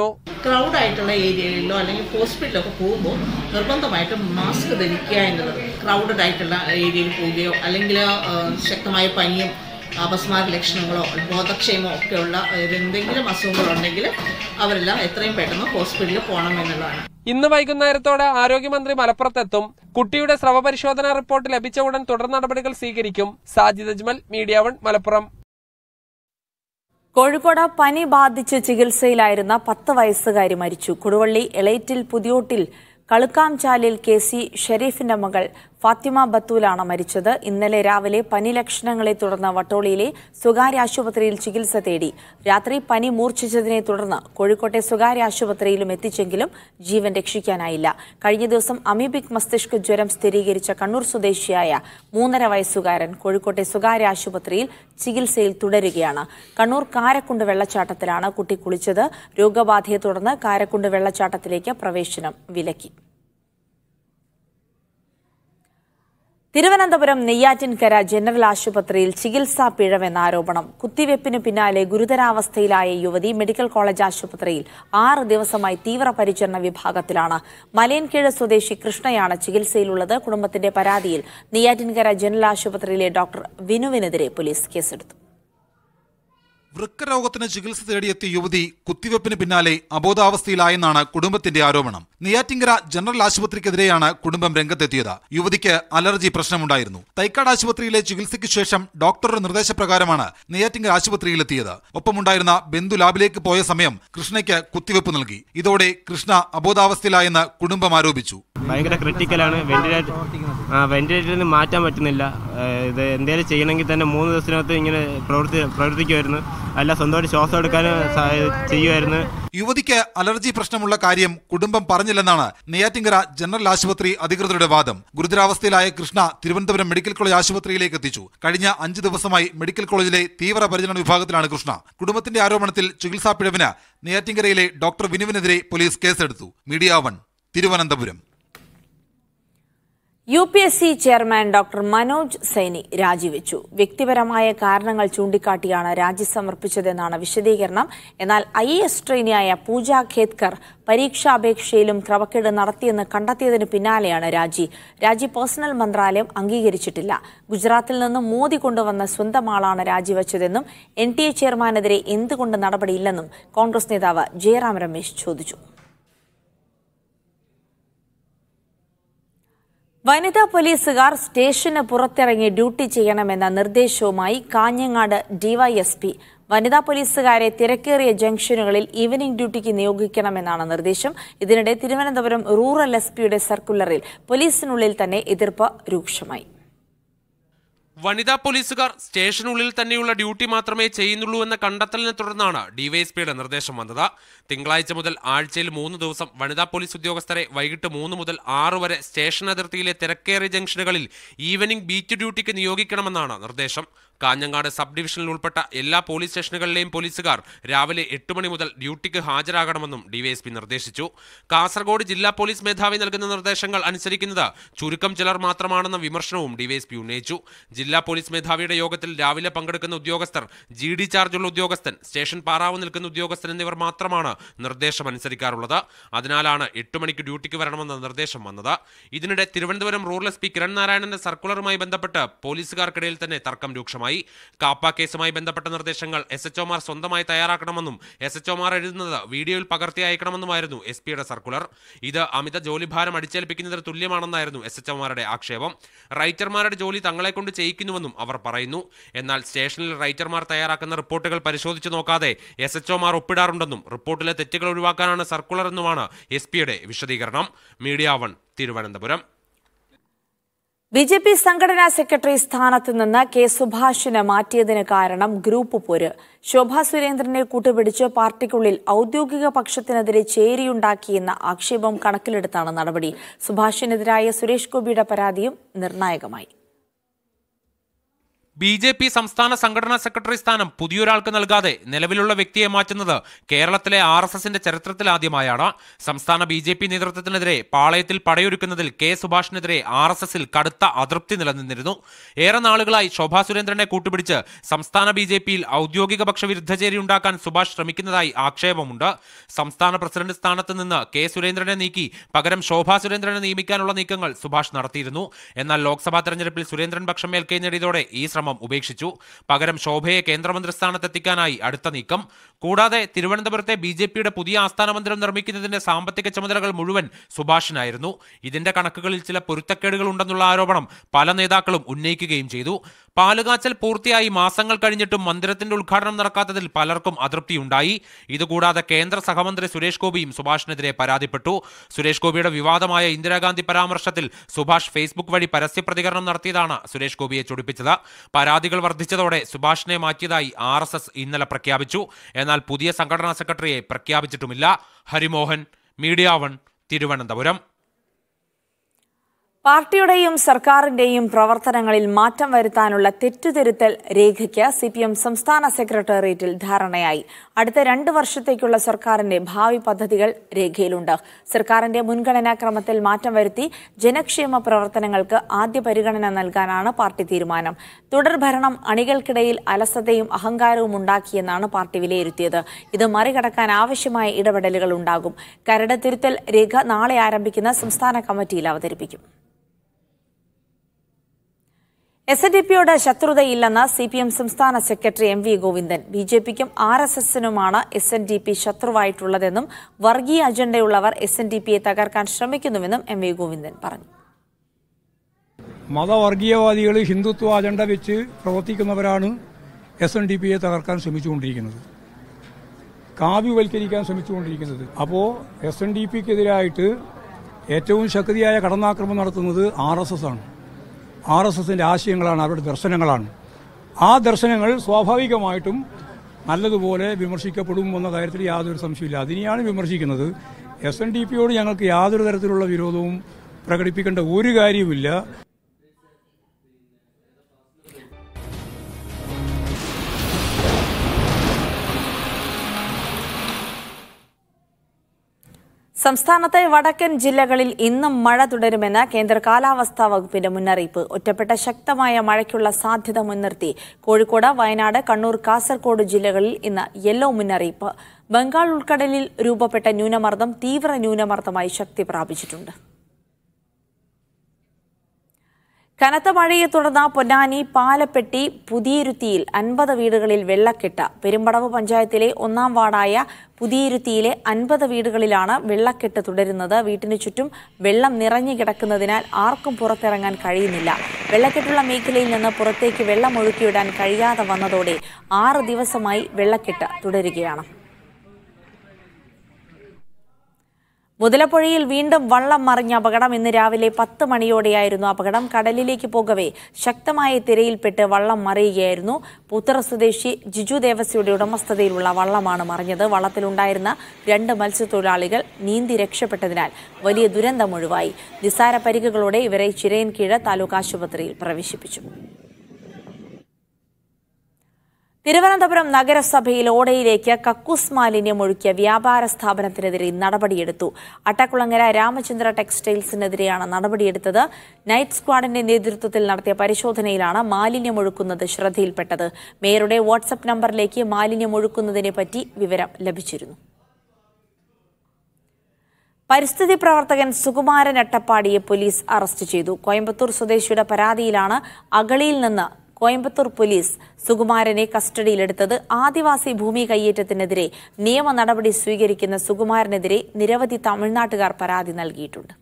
ക്രൗഡ് ആയിട്ടുള്ള ഏരിയകളിലോ അല്ലെങ്കിൽ ഹോസ്പിറ്റലിലോ ഒക്കെ പോകുമ്പോൾ നിർബന്ധമായിട്ടും മാസ്ക് ധരിക്കുക എന്നുള്ളത് ക്രൗഡഡ് ആയിട്ടുള്ള ഏരിയയിൽ പോവുകയോ അല്ലെങ്കിൽ ആ, ശക്തമായ പനിയും അപസ്മാര ലക്ഷണങ്ങളോ ബോധക്ഷയമോ ഒക്കെയുള്ള എന്തെങ്കിലും അസുഖങ്ങളുണ്ടെങ്കിൽ അവരെല്ലാം എത്രയും പെട്ടെന്ന് ഹോസ്പിറ്റലിൽ പോകണം എന്നുള്ളതാണ് ഇന്ന് വൈകുന്നേരത്തോടെ ആരോഗ്യമന്ത്രി മലപ്പുറത്തെത്തും കുട്ടിയുടെ സ്രവ പരിശോധനാ റിപ്പോർട്ട് ലഭിച്ച ഉടൻ തുടർ നടപടികൾ സ്വീകരിക്കും സാജിദ് അജ്മൽ മീഡിയ വൺ മലപ്പുറം കോഴിക്കോട് പനി ബാധിച്ച് ചികിത്സയിലായിരുന്ന പത്ത് വയസ്സുകാരി മരിച്ചു കൊടുവള്ളി എളേറ്റിൽ പുതിയോട്ടിൽ കളുക്കാംചാലിൽ കെ സി ഷെരീഫിന്റെ മകൾ ഫാത്തിമ ബത്തൂലാണ് മരിച്ചത് ഇന്നലെ രാവിലെ പനി ലക്ഷണങ്ങളെ തുടർന്ന് വട്ടോളിയിലെ സ്വകാര്യ ആശുപത്രിയിൽ ചികിത്സ തേടി രാത്രി പനി മൂർച്ഛിച്ചതിനെ തുടർന്ന് കോഴിക്കോട്ടെ സ്വകാര്യ ആശുപത്രിയിലും എത്തിച്ചെങ്കിലും ജീവൻ രക്ഷിക്കാനായില്ല കഴിഞ്ഞ ദിവസം അമീബിക് മസ്തിഷ്ക ജ്വരം സ്ഥിരീകരിച്ച കണ്ണൂർ സ്വദേശിയായ മൂന്നര വയസ്സുകാരൻ കോഴിക്കോട്ടെ സ്വകാര്യ ആശുപത്രിയിൽ ചികിത്സയിൽ തുടരുകയാണ് കണ്ണൂർ കാരക്കുണ്ട് വെള്ളച്ചാട്ടത്തിലാണ് കുട്ടി കുളിച്ചത് രോഗബാധയെ തുടർന്ന് കാരക്കുണ്ട് വെള്ളച്ചാട്ടത്തിലേക്ക് പ്രവേശനം വിലക്കി തിരുവനന്തപുരം നെയ്യാറ്റിൻകര ജനറൽ ആശുപത്രിയിൽ ചികിത്സാ പിഴവെന്ന ആരോപണം കുത്തിവെപ്പിന് പിന്നാലെ ഗുരുതരാവസ്ഥയിലായ യുവതി മെഡിക്കൽ കോളേജ് ആശുപത്രിയിൽ ആറ് ദിവസമായി തീവ്രപരിചരണ വിഭാഗത്തിലാണ് മലയൻകീഴ് സ്വദേശി കൃഷ്ണയാണ് ചികിത്സയിലുള്ളത് കുടുംബത്തിന്റെ പരാതിയിൽ നെയ്യാറ്റിൻകര ജനറൽ ആശുപത്രിയിലെ ഡോക്ടർ വിനുവിനെതിരെ പോലീസ് കേസെടുത്തു വൃക്കരോഗത്തിന് ചികിത്സ തേടിയെത്തിയ യുവതി കുത്തിവെപ്പിന് പിന്നാലെ അബോധാവസ്ഥയിലായെന്നാണ് കുടുംബത്തിന്റെ ആരോപണം നെയ്യാറ്റിങ്കര ജനറൽ ആശുപത്രിക്കെതിരെയാണ് കുടുംബം രംഗത്തെത്തിയത് യുവതിക്ക് അലർജി പ്രശ്നമുണ്ടായിരുന്നു തൈക്കാട് ആശുപത്രിയിലെ ചികിത്സയ്ക്ക് ശേഷം ഡോക്ടറുടെ നിർദ്ദേശപ്രകാരമാണ് നെയ്യാറ്റിങ്കര ആശുപത്രിയിലെത്തിയത് ഒപ്പമുണ്ടായിരുന്ന ബന്ധു ലാബിലേക്ക് പോയ സമയം കൃഷ്ണയ്ക്ക് കുത്തിവെപ്പ് നൽകി ഇതോടെ കൃഷ്ണ അബോധാവസ്ഥയിലായെന്ന് കുടുംബം ആരോപിച്ചു ഭയങ്കര ക്രിട്ടിക്കലാണ് വെന്റിലേറ്റർ ആ വെന്റിലേറ്ററിൽ നിന്ന് മാറ്റാൻ പറ്റുന്നില്ല ആ, ഇത് എന്തെങ്കിലും ചെയ്യണമെങ്കിൽ തന്നെ മൂന്ന് ദിവസത്തിനകത്ത് ഇങ്ങനെ പ്രവർത്തി പ്രവർത്തിക്കുമായിരുന്നു അല്ല സ്വന്തമായിട്ട് ശ്വാസം എടുക്കാൻ സ- ചെയ്യുമായിരുന്നു യുവതിക്ക് അലർജി പ്രശ്നമുള്ള കാര്യം കുടുംബം പറഞ്ഞില്ലെന്നാണ് നെയ്യാറ്റിങ്കര ജനറൽ ആശുപത്രി അധികൃതരുടെ വാദം ഗുരുതരാവസ്ഥയിലായ കൃഷ്ണ തിരുവനന്തപുരം മെഡിക്കൽ കോളേജ് ആശുപത്രിയിലേക്ക് എത്തിച്ചു കഴിഞ്ഞ അഞ്ച് ദിവസമായി മെഡിക്കൽ കോളേജിലെ തീവ്ര പരിചരണ വിഭാഗത്തിലാണ് കൃഷ്ണ കുടുംബത്തിന്റെ ആരോപണത്തിൽ ചികിത്സാ പിഴവിന് നെയ്യാറ്റിങ്കരയിലെ ഡോക്ടർ വിനുവിനെതിരെ പോലീസ് കേസെടുത്തു media one Thiruvananthapuram U P S C chairman doctor Manoj Saini രാജിവെച്ചു വ്യക്തിപരമായ കാരണങ്ങൾ ചൂണ്ടിക്കാട്ടിയാണ് രാജി സമർപ്പിച്ചതെന്നാണ് വിശദീകരണം എന്നാൽ ഐ എ എസ് ട്രെയിനിയായ പൂജ ഖേത്കർ പരീക്ഷാപേക്ഷയിലും ക്രമക്കേട് നടത്തിയെന്ന് കണ്ടെത്തിയതിന് പിന്നാലെയാണ് രാജി രാജി പേഴ്സണൽ മന്ത്രാലയം അംഗീകരിച്ചിട്ടില്ല ഗുജറാത്തിൽ നിന്ന് മോദി കൊണ്ടുവന്ന സ്വന്തം ആളാണ് രാജിവെച്ചതെന്നും എൻ ടി എ ചെയർമാനെതിരെ എന്തുകൊണ്ട് നടപടിയില്ലെന്നും കോൺഗ്രസ് നേതാവ് ജയറാം രമേശ് ചോദിച്ചു വനിതാ പോലീസുകാർ സ്റ്റേഷന് പുറത്തിറങ്ങി ഡ്യൂട്ടി ചെയ്യണമെന്ന നിർദ്ദേശവുമായി കാഞ്ഞങ്ങാട് ഡിവൈഎസ്പി വനിതാ പോലീസുകാരെ തിരക്കേറിയ ജംഗ്ഷനുകളിൽ ഈവനിംഗ് ഡ്യൂട്ടിക്ക് നിയോഗിക്കണമെന്നാണ് നിർദ്ദേശം ഇതിനിടെ തിരുവനന്തപുരം റൂറൽ എസ് പിയുടെ സർക്കുലറിൽ പോലീസിനുള്ളിൽ തന്നെ എതിർപ്പ് രൂക്ഷമായി വനിതാ പോലീസുകാർ സ്റ്റേഷനുള്ളിൽ തന്നെയുള്ള ഡ്യൂട്ടി മാത്രമേ ചെയ്യുന്നുള്ളൂ എന്ന കണ്ടെത്തലിനെ തുടർന്നാണ് ഡിവൈഎസ്പിയുടെ നിർദ്ദേശം വന്നത് തിങ്കളാഴ്ച മുതൽ ആഴ്ചയിൽ മൂന്ന് ദിവസം വനിതാ പോലീസ് ഉദ്യോഗസ്ഥരെ വൈകിട്ട് മൂന്ന് മുതൽ ആറ് വരെ സ്റ്റേഷൻ അതിർത്തിയിലെ തിരക്കേറിയ ജംഗ്ഷനുകളിൽ ഈവനിംഗ് ബീറ്റ് ഡ്യൂട്ടിക്ക് നിയോഗിക്കണമെന്നാണ് നിർദ്ദേശം കാഞ്ഞങ്ങാട് സബ് ഡിവിഷനിൽ ഉൾപ്പെട്ട എല്ലാ പോലീസ് സ്റ്റേഷനുകളിലെയും പോലീസുകാർ രാവിലെ എട്ട് മണി മുതൽ ഡ്യൂട്ടിക്ക് ഹാജരാകണമെന്നും ഡിവൈഎസ്പി നിർദ്ദേശിച്ചു കാസർഗോഡ് ജില്ലാ പോലീസ് മേധാവി നൽകുന്ന നിർദ്ദേശങ്ങൾ അനുസരിക്കുന്നത് ചുരുക്കം ചിലർ മാത്രമാണെന്ന വിമർശനവും ഡിവൈഎസ്പി ഉന്നയിച്ചു ജില്ലാ പോലീസ് മേധാവിയുടെ യോഗത്തിൽ രാവിലെ പങ്കെടുക്കുന്ന ഉദ്യോഗസ്ഥർ ജി ഡി ചാർജുള്ള ഉദ്യോഗസ്ഥൻ സ്റ്റേഷൻ പാറാവ് നിൽക്കുന്ന ഉദ്യോഗസ്ഥൻ എന്നിവർ മാത്രമാണ് നിർദ്ദേശം അനുസരിക്കാറുള്ളത് അതിനാലാണ് എട്ട് മണിക്ക് ഡ്യൂട്ടിക്ക് വരണമെന്ന നിർദ്ദേശം വന്നത് ഇതിനിടെ Thiruvananthapuram rural S P Kiran നാരായണന്റെ സർക്കുലറുമായി ബന്ധപ്പെട്ട് പോലീസുകാർക്കിടയിൽ തന്നെ തർക്കം രൂക്ഷമായി കാപ്പ കേസുമായി ബന്ധപ്പെട്ട നിർദ്ദേശങ്ങൾ എസ് എച്ച് ഒമാർ സ്വന്തമായി തയ്യാറാക്കണമെന്നും എസ് എച്ച് ഒമാർ എഴുതുന്നത് വീഡിയോയിൽ പകർത്തി അയക്കണമെന്നുമായിരുന്നു എസ് പിയുടെ സർക്കുലർ ഇത് അമിത ജോലിഭാരം അടിച്ചേൽപ്പിക്കുന്നതിന് തുല്യമാണെന്നായിരുന്നു എസ് എച്ച് ഒമാരുടെ ആക്ഷേപം റൈറ്റർമാരുടെ ജോലി തങ്ങളെ കൊണ്ട് ചെയ്യിക്കുന്നുവെന്നും അവർ പറയുന്നു എന്നാൽ സ്റ്റേഷനിൽ റൈറ്റർമാർ തയ്യാറാക്കുന്ന റിപ്പോർട്ടുകൾ പരിശോധിച്ചു നോക്കാതെ എസ് എച്ച് ഒമാർ ഒപ്പിടാറുണ്ടെന്നും റിപ്പോർട്ടിലെ തെറ്റുകൾ ഒഴിവാക്കാനാണ് സർക്കുലർ എന്നുമാണ് എസ് പിയുടെ വിശദീകരണം media one Thiruvananthapuram B J P സംഘടനാ സെക്രട്ടറി സ്ഥാനത്ത് നിന്ന് കെ സുഭാഷിനെ മാറ്റിയതിന് കാരണം ഗ്രൂപ്പ് പോര് ശോഭാ സുരേന്ദ്രനെ കൂട്ടുപിടിച്ച് പാർട്ടിക്കുള്ളിൽ ഔദ്യോഗിക പക്ഷത്തിനെതിരെ ചേരിയുണ്ടാക്കിയെന്ന ആക്ഷേപം കണക്കിലെടുത്താണ് നടപടി സുഭാഷിനെതിരായ സുരേഷ് ഗോപിയുടെ പരാതിയും നിർണായകമായി ബി ജെ പി സംസ്ഥാന സംഘടനാ സെക്രട്ടറി സ്ഥാനം പുതിയൊരാൾക്ക് നൽകാതെ നിലവിലുള്ള വ്യക്തിയെ മാറ്റുന്നത് കേരളത്തിലെ ആർ എസ് എസിന്റെ ചരിത്രത്തിലാദ്യമായാണ് സംസ്ഥാന ബി ജെ പി നേതൃത്വത്തിനെതിരെ പാളയത്തിൽ പടയൊരുക്കുന്നതിൽ കെ സുഭാഷിനെതിരെ ആർ എസ് എസിൽ കടുത്ത അതൃപ്തി നിലനിന്നിരുന്നു ഏറെ നാളുകളായി ശോഭാ സുരേന്ദ്രനെ കൂട്ടുപിടിച്ച് സംസ്ഥാന ബി ജെ പിയിൽ ഔദ്യോഗിക പക്ഷ വിരുദ്ധചേരി ഉണ്ടാക്കാൻ സുഭാഷ് ശ്രമിക്കുന്നതായി ആക്ഷേപമുണ്ട് സംസ്ഥാന പ്രസിഡന്റ് സ്ഥാനത്ത് നിന്ന് കെ സുരേന്ദ്രനെ നീക്കി പകരം ശോഭാ സുരേന്ദ്രനെ നിയമിക്കാനുള്ള നീക്കങ്ങൾ സുഭാഷ് നടത്തിയിരുന്നു എന്നാൽ ലോക്സഭാ തെരഞ്ഞെടുപ്പിൽ സുരേന്ദ്രൻ പക്ഷം മേൽക്കൈ നേടിയതോടെ ഈ ശ്രമം ഉപേക്ഷിച്ചു പകരം ശോഭയെ കേന്ദ്രമന്ത്രി സ്ഥാനത്തെത്തിക്കാനായി അടുത്ത നീക്കം കൂടാതെ തിരുവനന്തപുരത്തെ ബി ജെ പിയുടെ പുതിയ ആസ്ഥാന മന്ദിരം നിർമ്മിക്കുന്നതിന്റെ സാമ്പത്തിക ചുമതലകൾ മുഴുവൻ സുഭാഷിനായിരുന്നു ഇതിന്റെ കണക്കുകളിൽ ചില പൊരുത്തക്കേടുകൾ ഉണ്ടെന്നുള്ള ആരോപണം പല നേതാക്കളും ഉന്നയിക്കുകയും ചെയ്തു പാലുകാച്ചൽ പൂർത്തിയായി മാസങ്ങൾ കഴിഞ്ഞിട്ടും മന്ദിരത്തിന്റെ ഉദ്ഘാടനം നടക്കാത്തതിൽ പലർക്കും അതൃപ്തിയുണ്ടായി ഇതുകൂടാതെ കേന്ദ്ര സഹമന്ത്രി സുരേഷ് ഗോപിയും സുഭാഷിനെതിരെ പരാതിപ്പെട്ടു സുരേഷ് ഗോപിയുടെ വിവാദമായ ഇന്ദിരാഗാന്ധി പരാമർശത്തിൽ സുഭാഷ് ഫേസ്ബുക്ക് വഴി പരസ്യ പ്രതികരണം നടത്തിയതാണ് സുരേഷ് ഗോപിയെ ചൊടിപ്പിച്ചത് പരാതികൾ വർദ്ധിച്ചതോടെ സുഭാഷിനെ മാറ്റിയതായി ആർ ഇന്നലെ പ്രഖ്യാപിച്ചു എന്നാൽ പുതിയ സംഘടനാ സെക്രട്ടറിയെ പ്രഖ്യാപിച്ചിട്ടുമില്ല ഹരിമോഹൻ മീഡിയ വൺ തിരുവനന്തപുരം പാർട്ടിയുടെയും സർക്കാരിന്റെയും പ്രവർത്തനങ്ങളിൽ മാറ്റം വരുത്താനുള്ള തെറ്റുതിരുത്തൽ രേഖയ്ക്ക് സി പി എം സംസ്ഥാന സെക്രട്ടേറിയറ്റിൽ ധാരണയായി അടുത്ത രണ്ട് വർഷത്തേക്കുള്ള സർക്കാരിന്റെ ഭാവി പദ്ധതികൾ രേഖയിലുണ്ട് സർക്കാരിന്റെ മുൻഗണനാ ക്രമത്തിൽ മാറ്റം വരുത്തി ജനക്ഷേമ പ്രവർത്തനങ്ങൾക്ക് ആദ്യ പരിഗണന നൽകാനാണ് പാർട്ടി തീരുമാനം തുടർഭരണം അണികൾക്കിടയിൽ അലസതയും അഹങ്കാരവും ഉണ്ടാക്കിയെന്നാണ് പാർട്ടി വിലയിരുത്തിയത് ഇത് മറികടക്കാൻ ആവശ്യമായ ഇടപെടലുകൾ ഉണ്ടാകും കരട് തിരുത്തൽ രേഖ നാളെ ആരംഭിക്കുന്ന സംസ്ഥാന കമ്മിറ്റിയിൽ അവതരിപ്പിക്കും എസ് എൻ ഡി പിയോട് ശത്രുതയില്ലെന്ന് സി പി എം സംസ്ഥാന secretary M V Govindan B J പിക്കും ആർ എസ് എസിനുമാണ് എസ് എൻ ഡി പി ശത്രുവായിട്ടുള്ളതെന്നും വർഗീയ അജണ്ടയുള്ളവർ എസ് എൻ ഡി പിയെ തകർക്കാൻ ശ്രമിക്കുന്നുവെന്നും എം വി ഗോവിന്ദൻ പറഞ്ഞു മതവർഗീയവാദികൾ ഹിന്ദുത്വ അജണ്ട വെച്ച് പ്രവർത്തിക്കുന്നവരാണ് എസ് എൻ ഡി പിയെ തകർക്കാൻ ശ്രമിച്ചുകൊണ്ടിരിക്കുന്നത് കാവ്യവൽക്കരിക്കാൻ ശ്രമിച്ചുകൊണ്ടിരിക്കുന്നത് അപ്പോൾ എസ് എൻ ഡി പിക്കെതിരായിട്ട് ഏറ്റവും ശക്തിയായ കടന്നാക്രമണം നടത്തുന്നത് ആർ എസ് എസ് ആണ് ആർ എസ് എസിന്റെ ആശയങ്ങളാണ് അവരുടെ ദർശനങ്ങളാണ് ആ ദർശനങ്ങൾ സ്വാഭാവികമായിട്ടും നല്ലതുപോലെ വിമർശിക്കപ്പെടും എന്ന കാര്യത്തിൽ യാതൊരു സംശയമില്ല അതിനെയാണ് വിമർശിക്കുന്നത് എസ് എൻ ഡി പിയോട് ഞങ്ങൾക്ക് യാതൊരു തരത്തിലുള്ള വിരോധവും പ്രകടിപ്പിക്കേണ്ട ഒരു കാര്യവുമില്ല സംസ്ഥാനത്തെ വടക്കൻ ജില്ലകളിൽ ഇന്നും മഴ തുടരുമെന്ന് കേന്ദ്ര കാലാവസ്ഥാ വകുപ്പിന്റെ മുന്നറിയിപ്പ് ഒറ്റപ്പെട്ട ശക്തമായ മഴയ്ക്കുള്ള സാധ്യത മുൻനിർത്തി കോഴിക്കോട് വയനാട് കണ്ണൂർ കാസർഗോഡ് ജില്ലകളിൽ ഇന്ന് യെല്ലോ മുന്നറിയിപ്പ് ബംഗാൾ ഉൾക്കടലിൽ രൂപപ്പെട്ട ന്യൂനമർദ്ദം തീവ്ര ന്യൂനമർദ്ദമായി ശക്തി പ്രാപിച്ചിട്ടുണ്ട് കനത്ത മഴയെ തുടർന്ന് പൊന്നാനി പാലപ്പെട്ടി പുതിയിരുത്തിയിൽ അൻപത് വീടുകളിൽ വെള്ളക്കെട്ട് പെരുമ്പടവ് പഞ്ചായത്തിലെ ഒന്നാം വാർഡായ പുതിയിരുത്തിയിലെ അൻപത് വീടുകളിലാണ് വെള്ളക്കെട്ട് തുടരുന്നത് വീട്ടിനു ചുറ്റും വെള്ളം നിറഞ്ഞു കിടക്കുന്നതിനാൽ ആർക്കും പുറത്തിറങ്ങാൻ കഴിയുന്നില്ല വെള്ളക്കെട്ടുള്ള മേഖലയിൽ നിന്ന് പുറത്തേക്ക് വെള്ളം ഒഴുക്കിവിടാൻ കഴിയാതെ വന്നതോടെ ആറ് ദിവസമായി വെള്ളക്കെട്ട് തുടരുകയാണ് മുതലപ്പുഴയിൽ വീണ്ടും വള്ളം മറിഞ്ഞ അപകടം ഇന്ന് രാവിലെ പത്ത് മണിയോടെയായിരുന്നു അപകടം കടലിലേക്ക് പോകവേ ശക്തമായ തിരയിൽപ്പെട്ട് വള്ളം മറിയുകയായിരുന്നു പുത്തറ സ്വദേശി ജിജു ദേവസ്യയുടെ ഉടമസ്ഥതയിലുള്ള വള്ളമാണ് മറിഞ്ഞത് വള്ളത്തിലുണ്ടായിരുന്ന രണ്ട് മത്സ്യത്തൊഴിലാളികൾ നീന്തി രക്ഷപ്പെട്ടതിനാൽ വലിയ ദുരന്തം ഒഴിവായി നിസാര പരിക്കുകളോടെ ഇവരെ ചിരയൻകീഴ് താലൂക്ക് ആശുപത്രിയിൽ പ്രവേശിപ്പിച്ചു തിരുവനന്തപുരം നഗരസഭയിൽ ഓടയിലേക്ക് കക്കൂസ് മാലിന്യം ഒഴുക്കിയ വ്യാപാര സ്ഥാപനത്തിനെതിരെ നടപടിയെടുത്തു അട്ടക്കുളങ്ങര രാമചന്ദ്ര ടെക്സ്റ്റൈൽസിനെതിരെയാണ് നടപടിയെടുത്തത് നൈറ്റ് സ്ക്വാഡിന്റെ നേതൃത്വത്തിൽ നടത്തിയ പരിശോധനയിലാണ് മാലിന്യം ഒഴുക്കുന്നത് ശ്രദ്ധയിൽപ്പെട്ടത് മേയറുടെ വാട്സപ്പ് നമ്പറിലേക്ക് മാലിന്യം ഒഴുക്കുന്നതിനെ പറ്റി വിവരം ലഭിച്ചിരുന്നു പരിസ്ഥിതി പ്രവർത്തകൻ സുകുമാരൻ അട്ടപ്പാടിയെ പോലീസ് അറസ്റ്റ് ചെയ്തു കോയമ്പത്തൂർ സ്വദേശിയുടെ പരാതിയിലാണ് അഗളിയിൽ നിന്ന് കോയമ്പത്തൂർ പോലീസ് സുകുമാരനെ കസ്റ്റഡിയിലെടുത്തത് ആദിവാസി ഭൂമി കയ്യേറ്റത്തിനെതിരെ നിയമ നടപടി സ്വീകരിക്കുന്ന സുകുമാരനെതിരെ നിരവധി തമിഴ്നാട്ടുകാർ പരാതി നൽകിയിട്ടുണ്ട്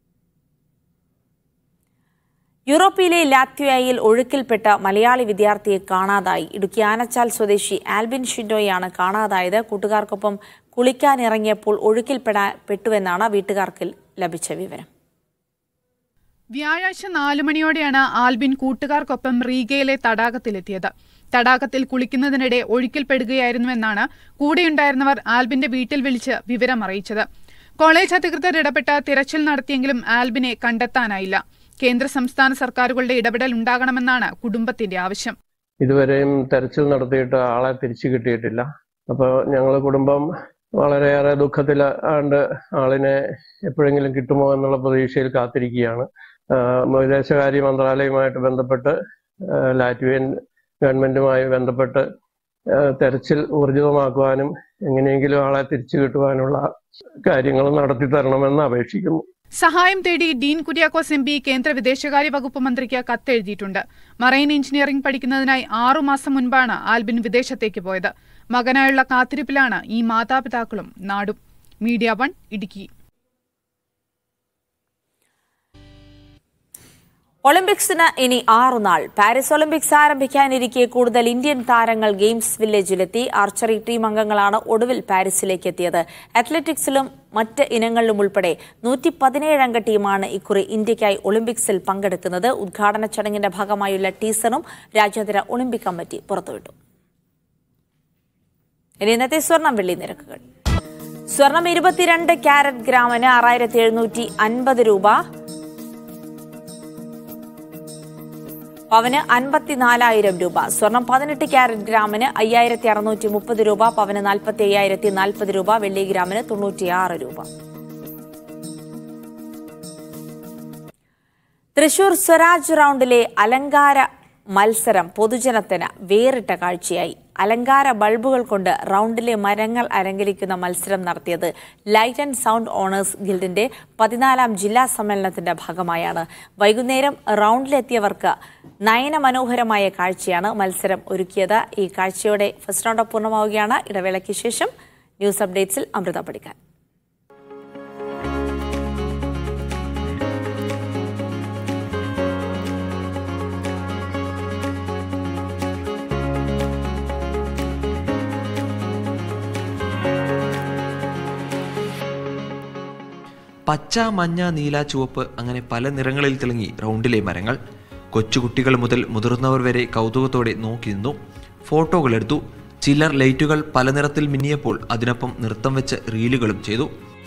യൂറോപ്പിലെ ലാത്വിയയിൽ ഒഴുക്കിൽപ്പെട്ട മലയാളി വിദ്യാർത്ഥിയെ കാണാതായി ഇടുക്കി ആനച്ചാൽ സ്വദേശി ആൽബിൻ ഷിൻഡോയാണ് കാണാതായത് കൂട്ടുകാർക്കൊപ്പം കുളിക്കാനിറങ്ങിയപ്പോൾ ഒഴുക്കിൽപ്പെടാൻ പെട്ടുവെന്നാണ് വീട്ടുകാർക്ക് ലഭിച്ച വിവരം വ്യാഴാഴ്ച നാലു മണിയോടെയാണ് ആൽബിൻ കൂട്ടുകാർക്കൊപ്പം റീഗയിലെ തടാകത്തിലെത്തിയത് തടാകത്തിൽ കുളിക്കുന്നതിനിടെ ഒഴുക്കിൽപ്പെടുകയായിരുന്നുവെന്നാണ് കൂടെയുണ്ടായിരുന്നവർ ആൽബിന്റെ വീട്ടിൽ വിളിച്ച് വിവരം അറിയിച്ചത് കോളേജ് അധികൃതർ ഇടപെട്ട് തിരച്ചിൽ നടത്തിയെങ്കിലും ആൽബിനെ കണ്ടെത്താനായില്ല കേന്ദ്ര സംസ്ഥാന സർക്കാരുകളുടെ ഇടപെടൽ ഉണ്ടാകണമെന്നാണ് കുടുംബത്തിന്റെ ആവശ്യം ഇതുവരെയും തെരച്ചിൽ നടത്തിയിട്ട് ആളെ തിരിച്ചു കിട്ടിയിട്ടില്ല അപ്പോൾ ഞങ്ങൾ കുടുംബം വളരെയേറെ ദുഃഖത്തിൽ ആണ്ട് ആളിനെ എപ്പോഴെങ്കിലും കിട്ടുമോ എന്നുള്ള പ്രതീക്ഷയിൽ കാത്തിരിക്കുകയാണ് ആഹ് വിദേശകാര്യ മന്ത്രാലയവുമായിട്ട് ബന്ധപ്പെട്ട് ആഹ് ലാറ്റ്വിയൻ ഗവൺമെന്റുമായി ബന്ധപ്പെട്ട് ആഹ് തെരച്ചിൽ ഊർജിതമാക്കുവാനും എങ്ങനെയെങ്കിലും ആളെ തിരിച്ചു കിട്ടുവാനുള്ള കാര്യങ്ങൾ നടത്തി തരണമെന്ന് അപേക്ഷിക്കുന്നു സഹായം തേടി ഡീൻ കുര്യാക്കോസ് എം പി കേന്ദ്ര വിദേശകാര്യ വകുപ്പ് മന്ത്രിക്ക് കത്തെഴുതിയിട്ടുണ്ട് മറൈൻ എഞ്ചിനീയറിംഗ് പഠിക്കുന്നതിനായി ആറുമാസം മുൻപാണ് ആൽബിൻ വിദേശത്തേക്ക് പോയത് മകനായുള്ള കാത്തിരിപ്പിലാണ് ഈ മാതാപിതാക്കളും നാടും മീഡിയ വൺ ഇടുക്കി ഒളിമ്പിക്സിന് ഇനി ആറുനാൾ പാരീസ് ഒളിമ്പിക്സ് ആരംഭിക്കാനിരിക്കെ കൂടുതൽ ഇന്ത്യൻ താരങ്ങൾ ഗെയിംസ് വില്ലേജിലെത്തി ആർച്ചറി ടീം അംഗങ്ങളാണ് ഒടുവിൽ പാരീസിലേക്ക് എത്തിയത് അത്ലറ്റിക്സിലും മറ്റ് ഇനങ്ങളിലും ഉൾപ്പെടെ നൂറ്റി പതിനേഴ് അംഗ ടീമാണ് ഇക്കുറി ഇന്ത്യയ്ക്കായി ഒളിമ്പിക്സിൽ പങ്കെടുക്കുന്നത് ഉദ്ഘാടന ചടങ്ങിന്റെ ഭാഗമായുള്ള ടീസറും രാജ്യാന്തര ഒളിമ്പിക് കമ്മിറ്റി പുറത്തുവിട്ടു ഇനി ഇന്നത്തെ സ്വർണം വെള്ളി നിരക്കുകൾ സ്വർണം ഇരുപത്തിരണ്ട് ക്യാരറ്റ് ഗ്രാമിന് ആറായിരത്തി എഴുന്നൂറ്റി അൻപത് രൂപ പവന് അൻപത്തിനാലായിരം രൂപ സ്വർണം പതിനെട്ട് ക്യാരറ്റ് ഗ്രാമിന് അയ്യായിരത്തി അറുന്നൂറ്റി മുപ്പത് രൂപ പവന് നാൽപ്പത്തി അയ്യായിരത്തി നാൽപ്പത് രൂപ വെള്ളി ഗ്രാമിന് തൊണ്ണൂറ്റിയാറ് രൂപ തൃശൂർ സ്വരാജ് റൗണ്ടിലെ അലങ്കാര മത്സരം പൊതുജനത്തിന് വേറിട്ട കാഴ്ചയായി അലങ്കാര ബൾബുകൾ കൊണ്ട് റൗണ്ടിലെ മരങ്ങൾ അലങ്കരിക്കുന്ന മത്സരം നടത്തിയത് ലൈറ്റ് ആൻഡ് സൗണ്ട് ഓണേഴ്സ് ഗിൽഡിന്റെ പതിനാലാം ജില്ലാ സമ്മേളനത്തിന്റെ ഭാഗമായാണ് വൈകുന്നേരം റൗണ്ടിലെത്തിയവർക്ക് നയന മനോഹരമായ കാഴ്ചയാണ് മത്സരം ഒരുക്കിയത് ഈ കാഴ്ചയോടെ ഫസ്റ്റ് റൗണ്ട് പൂർണ്ണമാവുകയാണ് ഇടവേളയ്ക്ക് ശേഷം ന്യൂസ് അപ്ഡേറ്റ്സിൽ അമൃത പഠിക്കാൻ പച്ച മഞ്ഞ നീല ചുവപ്പ് അങ്ങനെ പല നിറങ്ങളിൽ തിളങ്ങി റൗണ്ടിലെ മരങ്ങൾ കൊച്ചുകുട്ടികൾ മുതൽ മുതിർന്നവർ വരെ കൗതുകത്തോടെ നോക്കി നിന്നു ഫോട്ടോകളെടുത്തു ചിലർ ലൈറ്റുകൾ പല നിറത്തിൽ മിന്നിയപ്പോൾ അതിനൊപ്പം നൃത്തം വെച്ച് റീലുകളും ചെയ്തു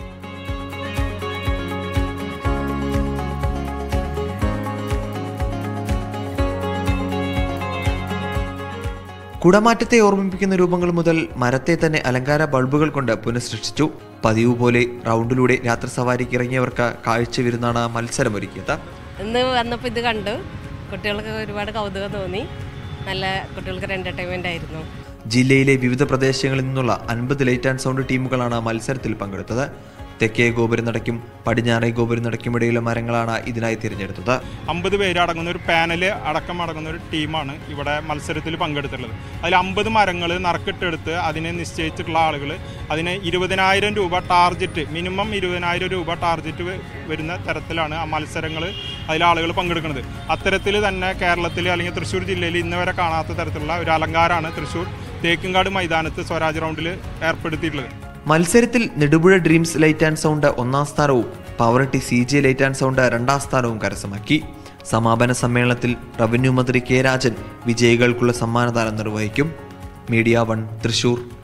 കുടമാറ്റത്തെ ഓർമ്മിപ്പിക്കുന്ന രൂപങ്ങൾ മുതൽ മരത്തെ തന്നെ അലങ്കാര ബൾബുകൾ കൊണ്ട് പുനഃസൃഷ്ടിച്ചു പതിവ് പോലെ റൗണ്ടിലൂടെ രാത്രി സവാരിക്ക് ഇറങ്ങിയവർക്ക് കാഴ്ച വിരുന്നാണ് മത്സരമൊരുക്കിയത് ഇന്ന് വന്നപ്പോൾ ഇത് കണ്ടു കുട്ടികൾക്ക് ഒരുപാട് കൗതുകം തോന്നി നല്ല കുട്ടികൾക്ക് ഒരു എൻ്റർടൈൻമെൻ്റ് ആയിരുന്നു ജില്ലയിലെ വിവിധ പ്രദേശങ്ങളിൽ നിന്നുള്ള അൻപത് ലൈറ്റ് ആൻഡ് സൗണ്ട് ടീമുകളാണ് മത്സരത്തിൽ പങ്കെടുത്തത് തെക്കേ ഗോപുരനടയ്ക്കും പടിഞ്ഞാറേ ഗോപുരനടയ്ക്കും ഇടയിലെ മരങ്ങളാണ് ഇതിനായി തിരഞ്ഞെടുത്തത് അമ്പത് പേര് അടങ്ങുന്ന ഒരു പാനൽ അടക്കം അടങ്ങുന്ന ഒരു ടീമാണ് ഇവിടെ മത്സരത്തിൽ പങ്കെടുത്തിട്ടുള്ളത് അതിൽ അമ്പത് മരങ്ങൾ നറുക്കിട്ടെടുത്ത് അതിനെ നിശ്ചയിച്ചിട്ടുള്ള ആളുകൾ അതിന് ഇരുപതിനായിരം രൂപ ടാർജറ്റ് മിനിമം ഇരുപതിനായിരം രൂപ ടാർജറ്റ് വരുന്ന തരത്തിലാണ് ആ മത്സരങ്ങൾ അതിൽ ആളുകൾ പങ്കെടുക്കുന്നത് അത്തരത്തിൽ തന്നെ കേരളത്തിൽ അല്ലെങ്കിൽ തൃശ്ശൂർ ജില്ലയിൽ ഇന്ന് വരെ കാണാത്ത തരത്തിലുള്ള ഒരു അലങ്കാരമാണ് തൃശ്ശൂർ തേക്കിൻകാട് മൈതാനത്ത് സ്വരാജ് റൗണ്ടിൽ ഏർപ്പെടുത്തിയിട്ടുള്ളത് മത്സരത്തിൽ Nedupuzha dreams light and sound ഒന്നാം സ്ഥാനവും Pavaratty C J light and sound രണ്ടാം സ്ഥാനവും കരസ്ഥമാക്കി സമാപന സമ്മേളനത്തിൽ റവന്യൂ മന്ത്രി കെ രാജൻ വിജയികൾക്കുള്ള സമ്മാനദാനം നിർവഹിക്കും മീഡിയ വൺ തൃശൂർ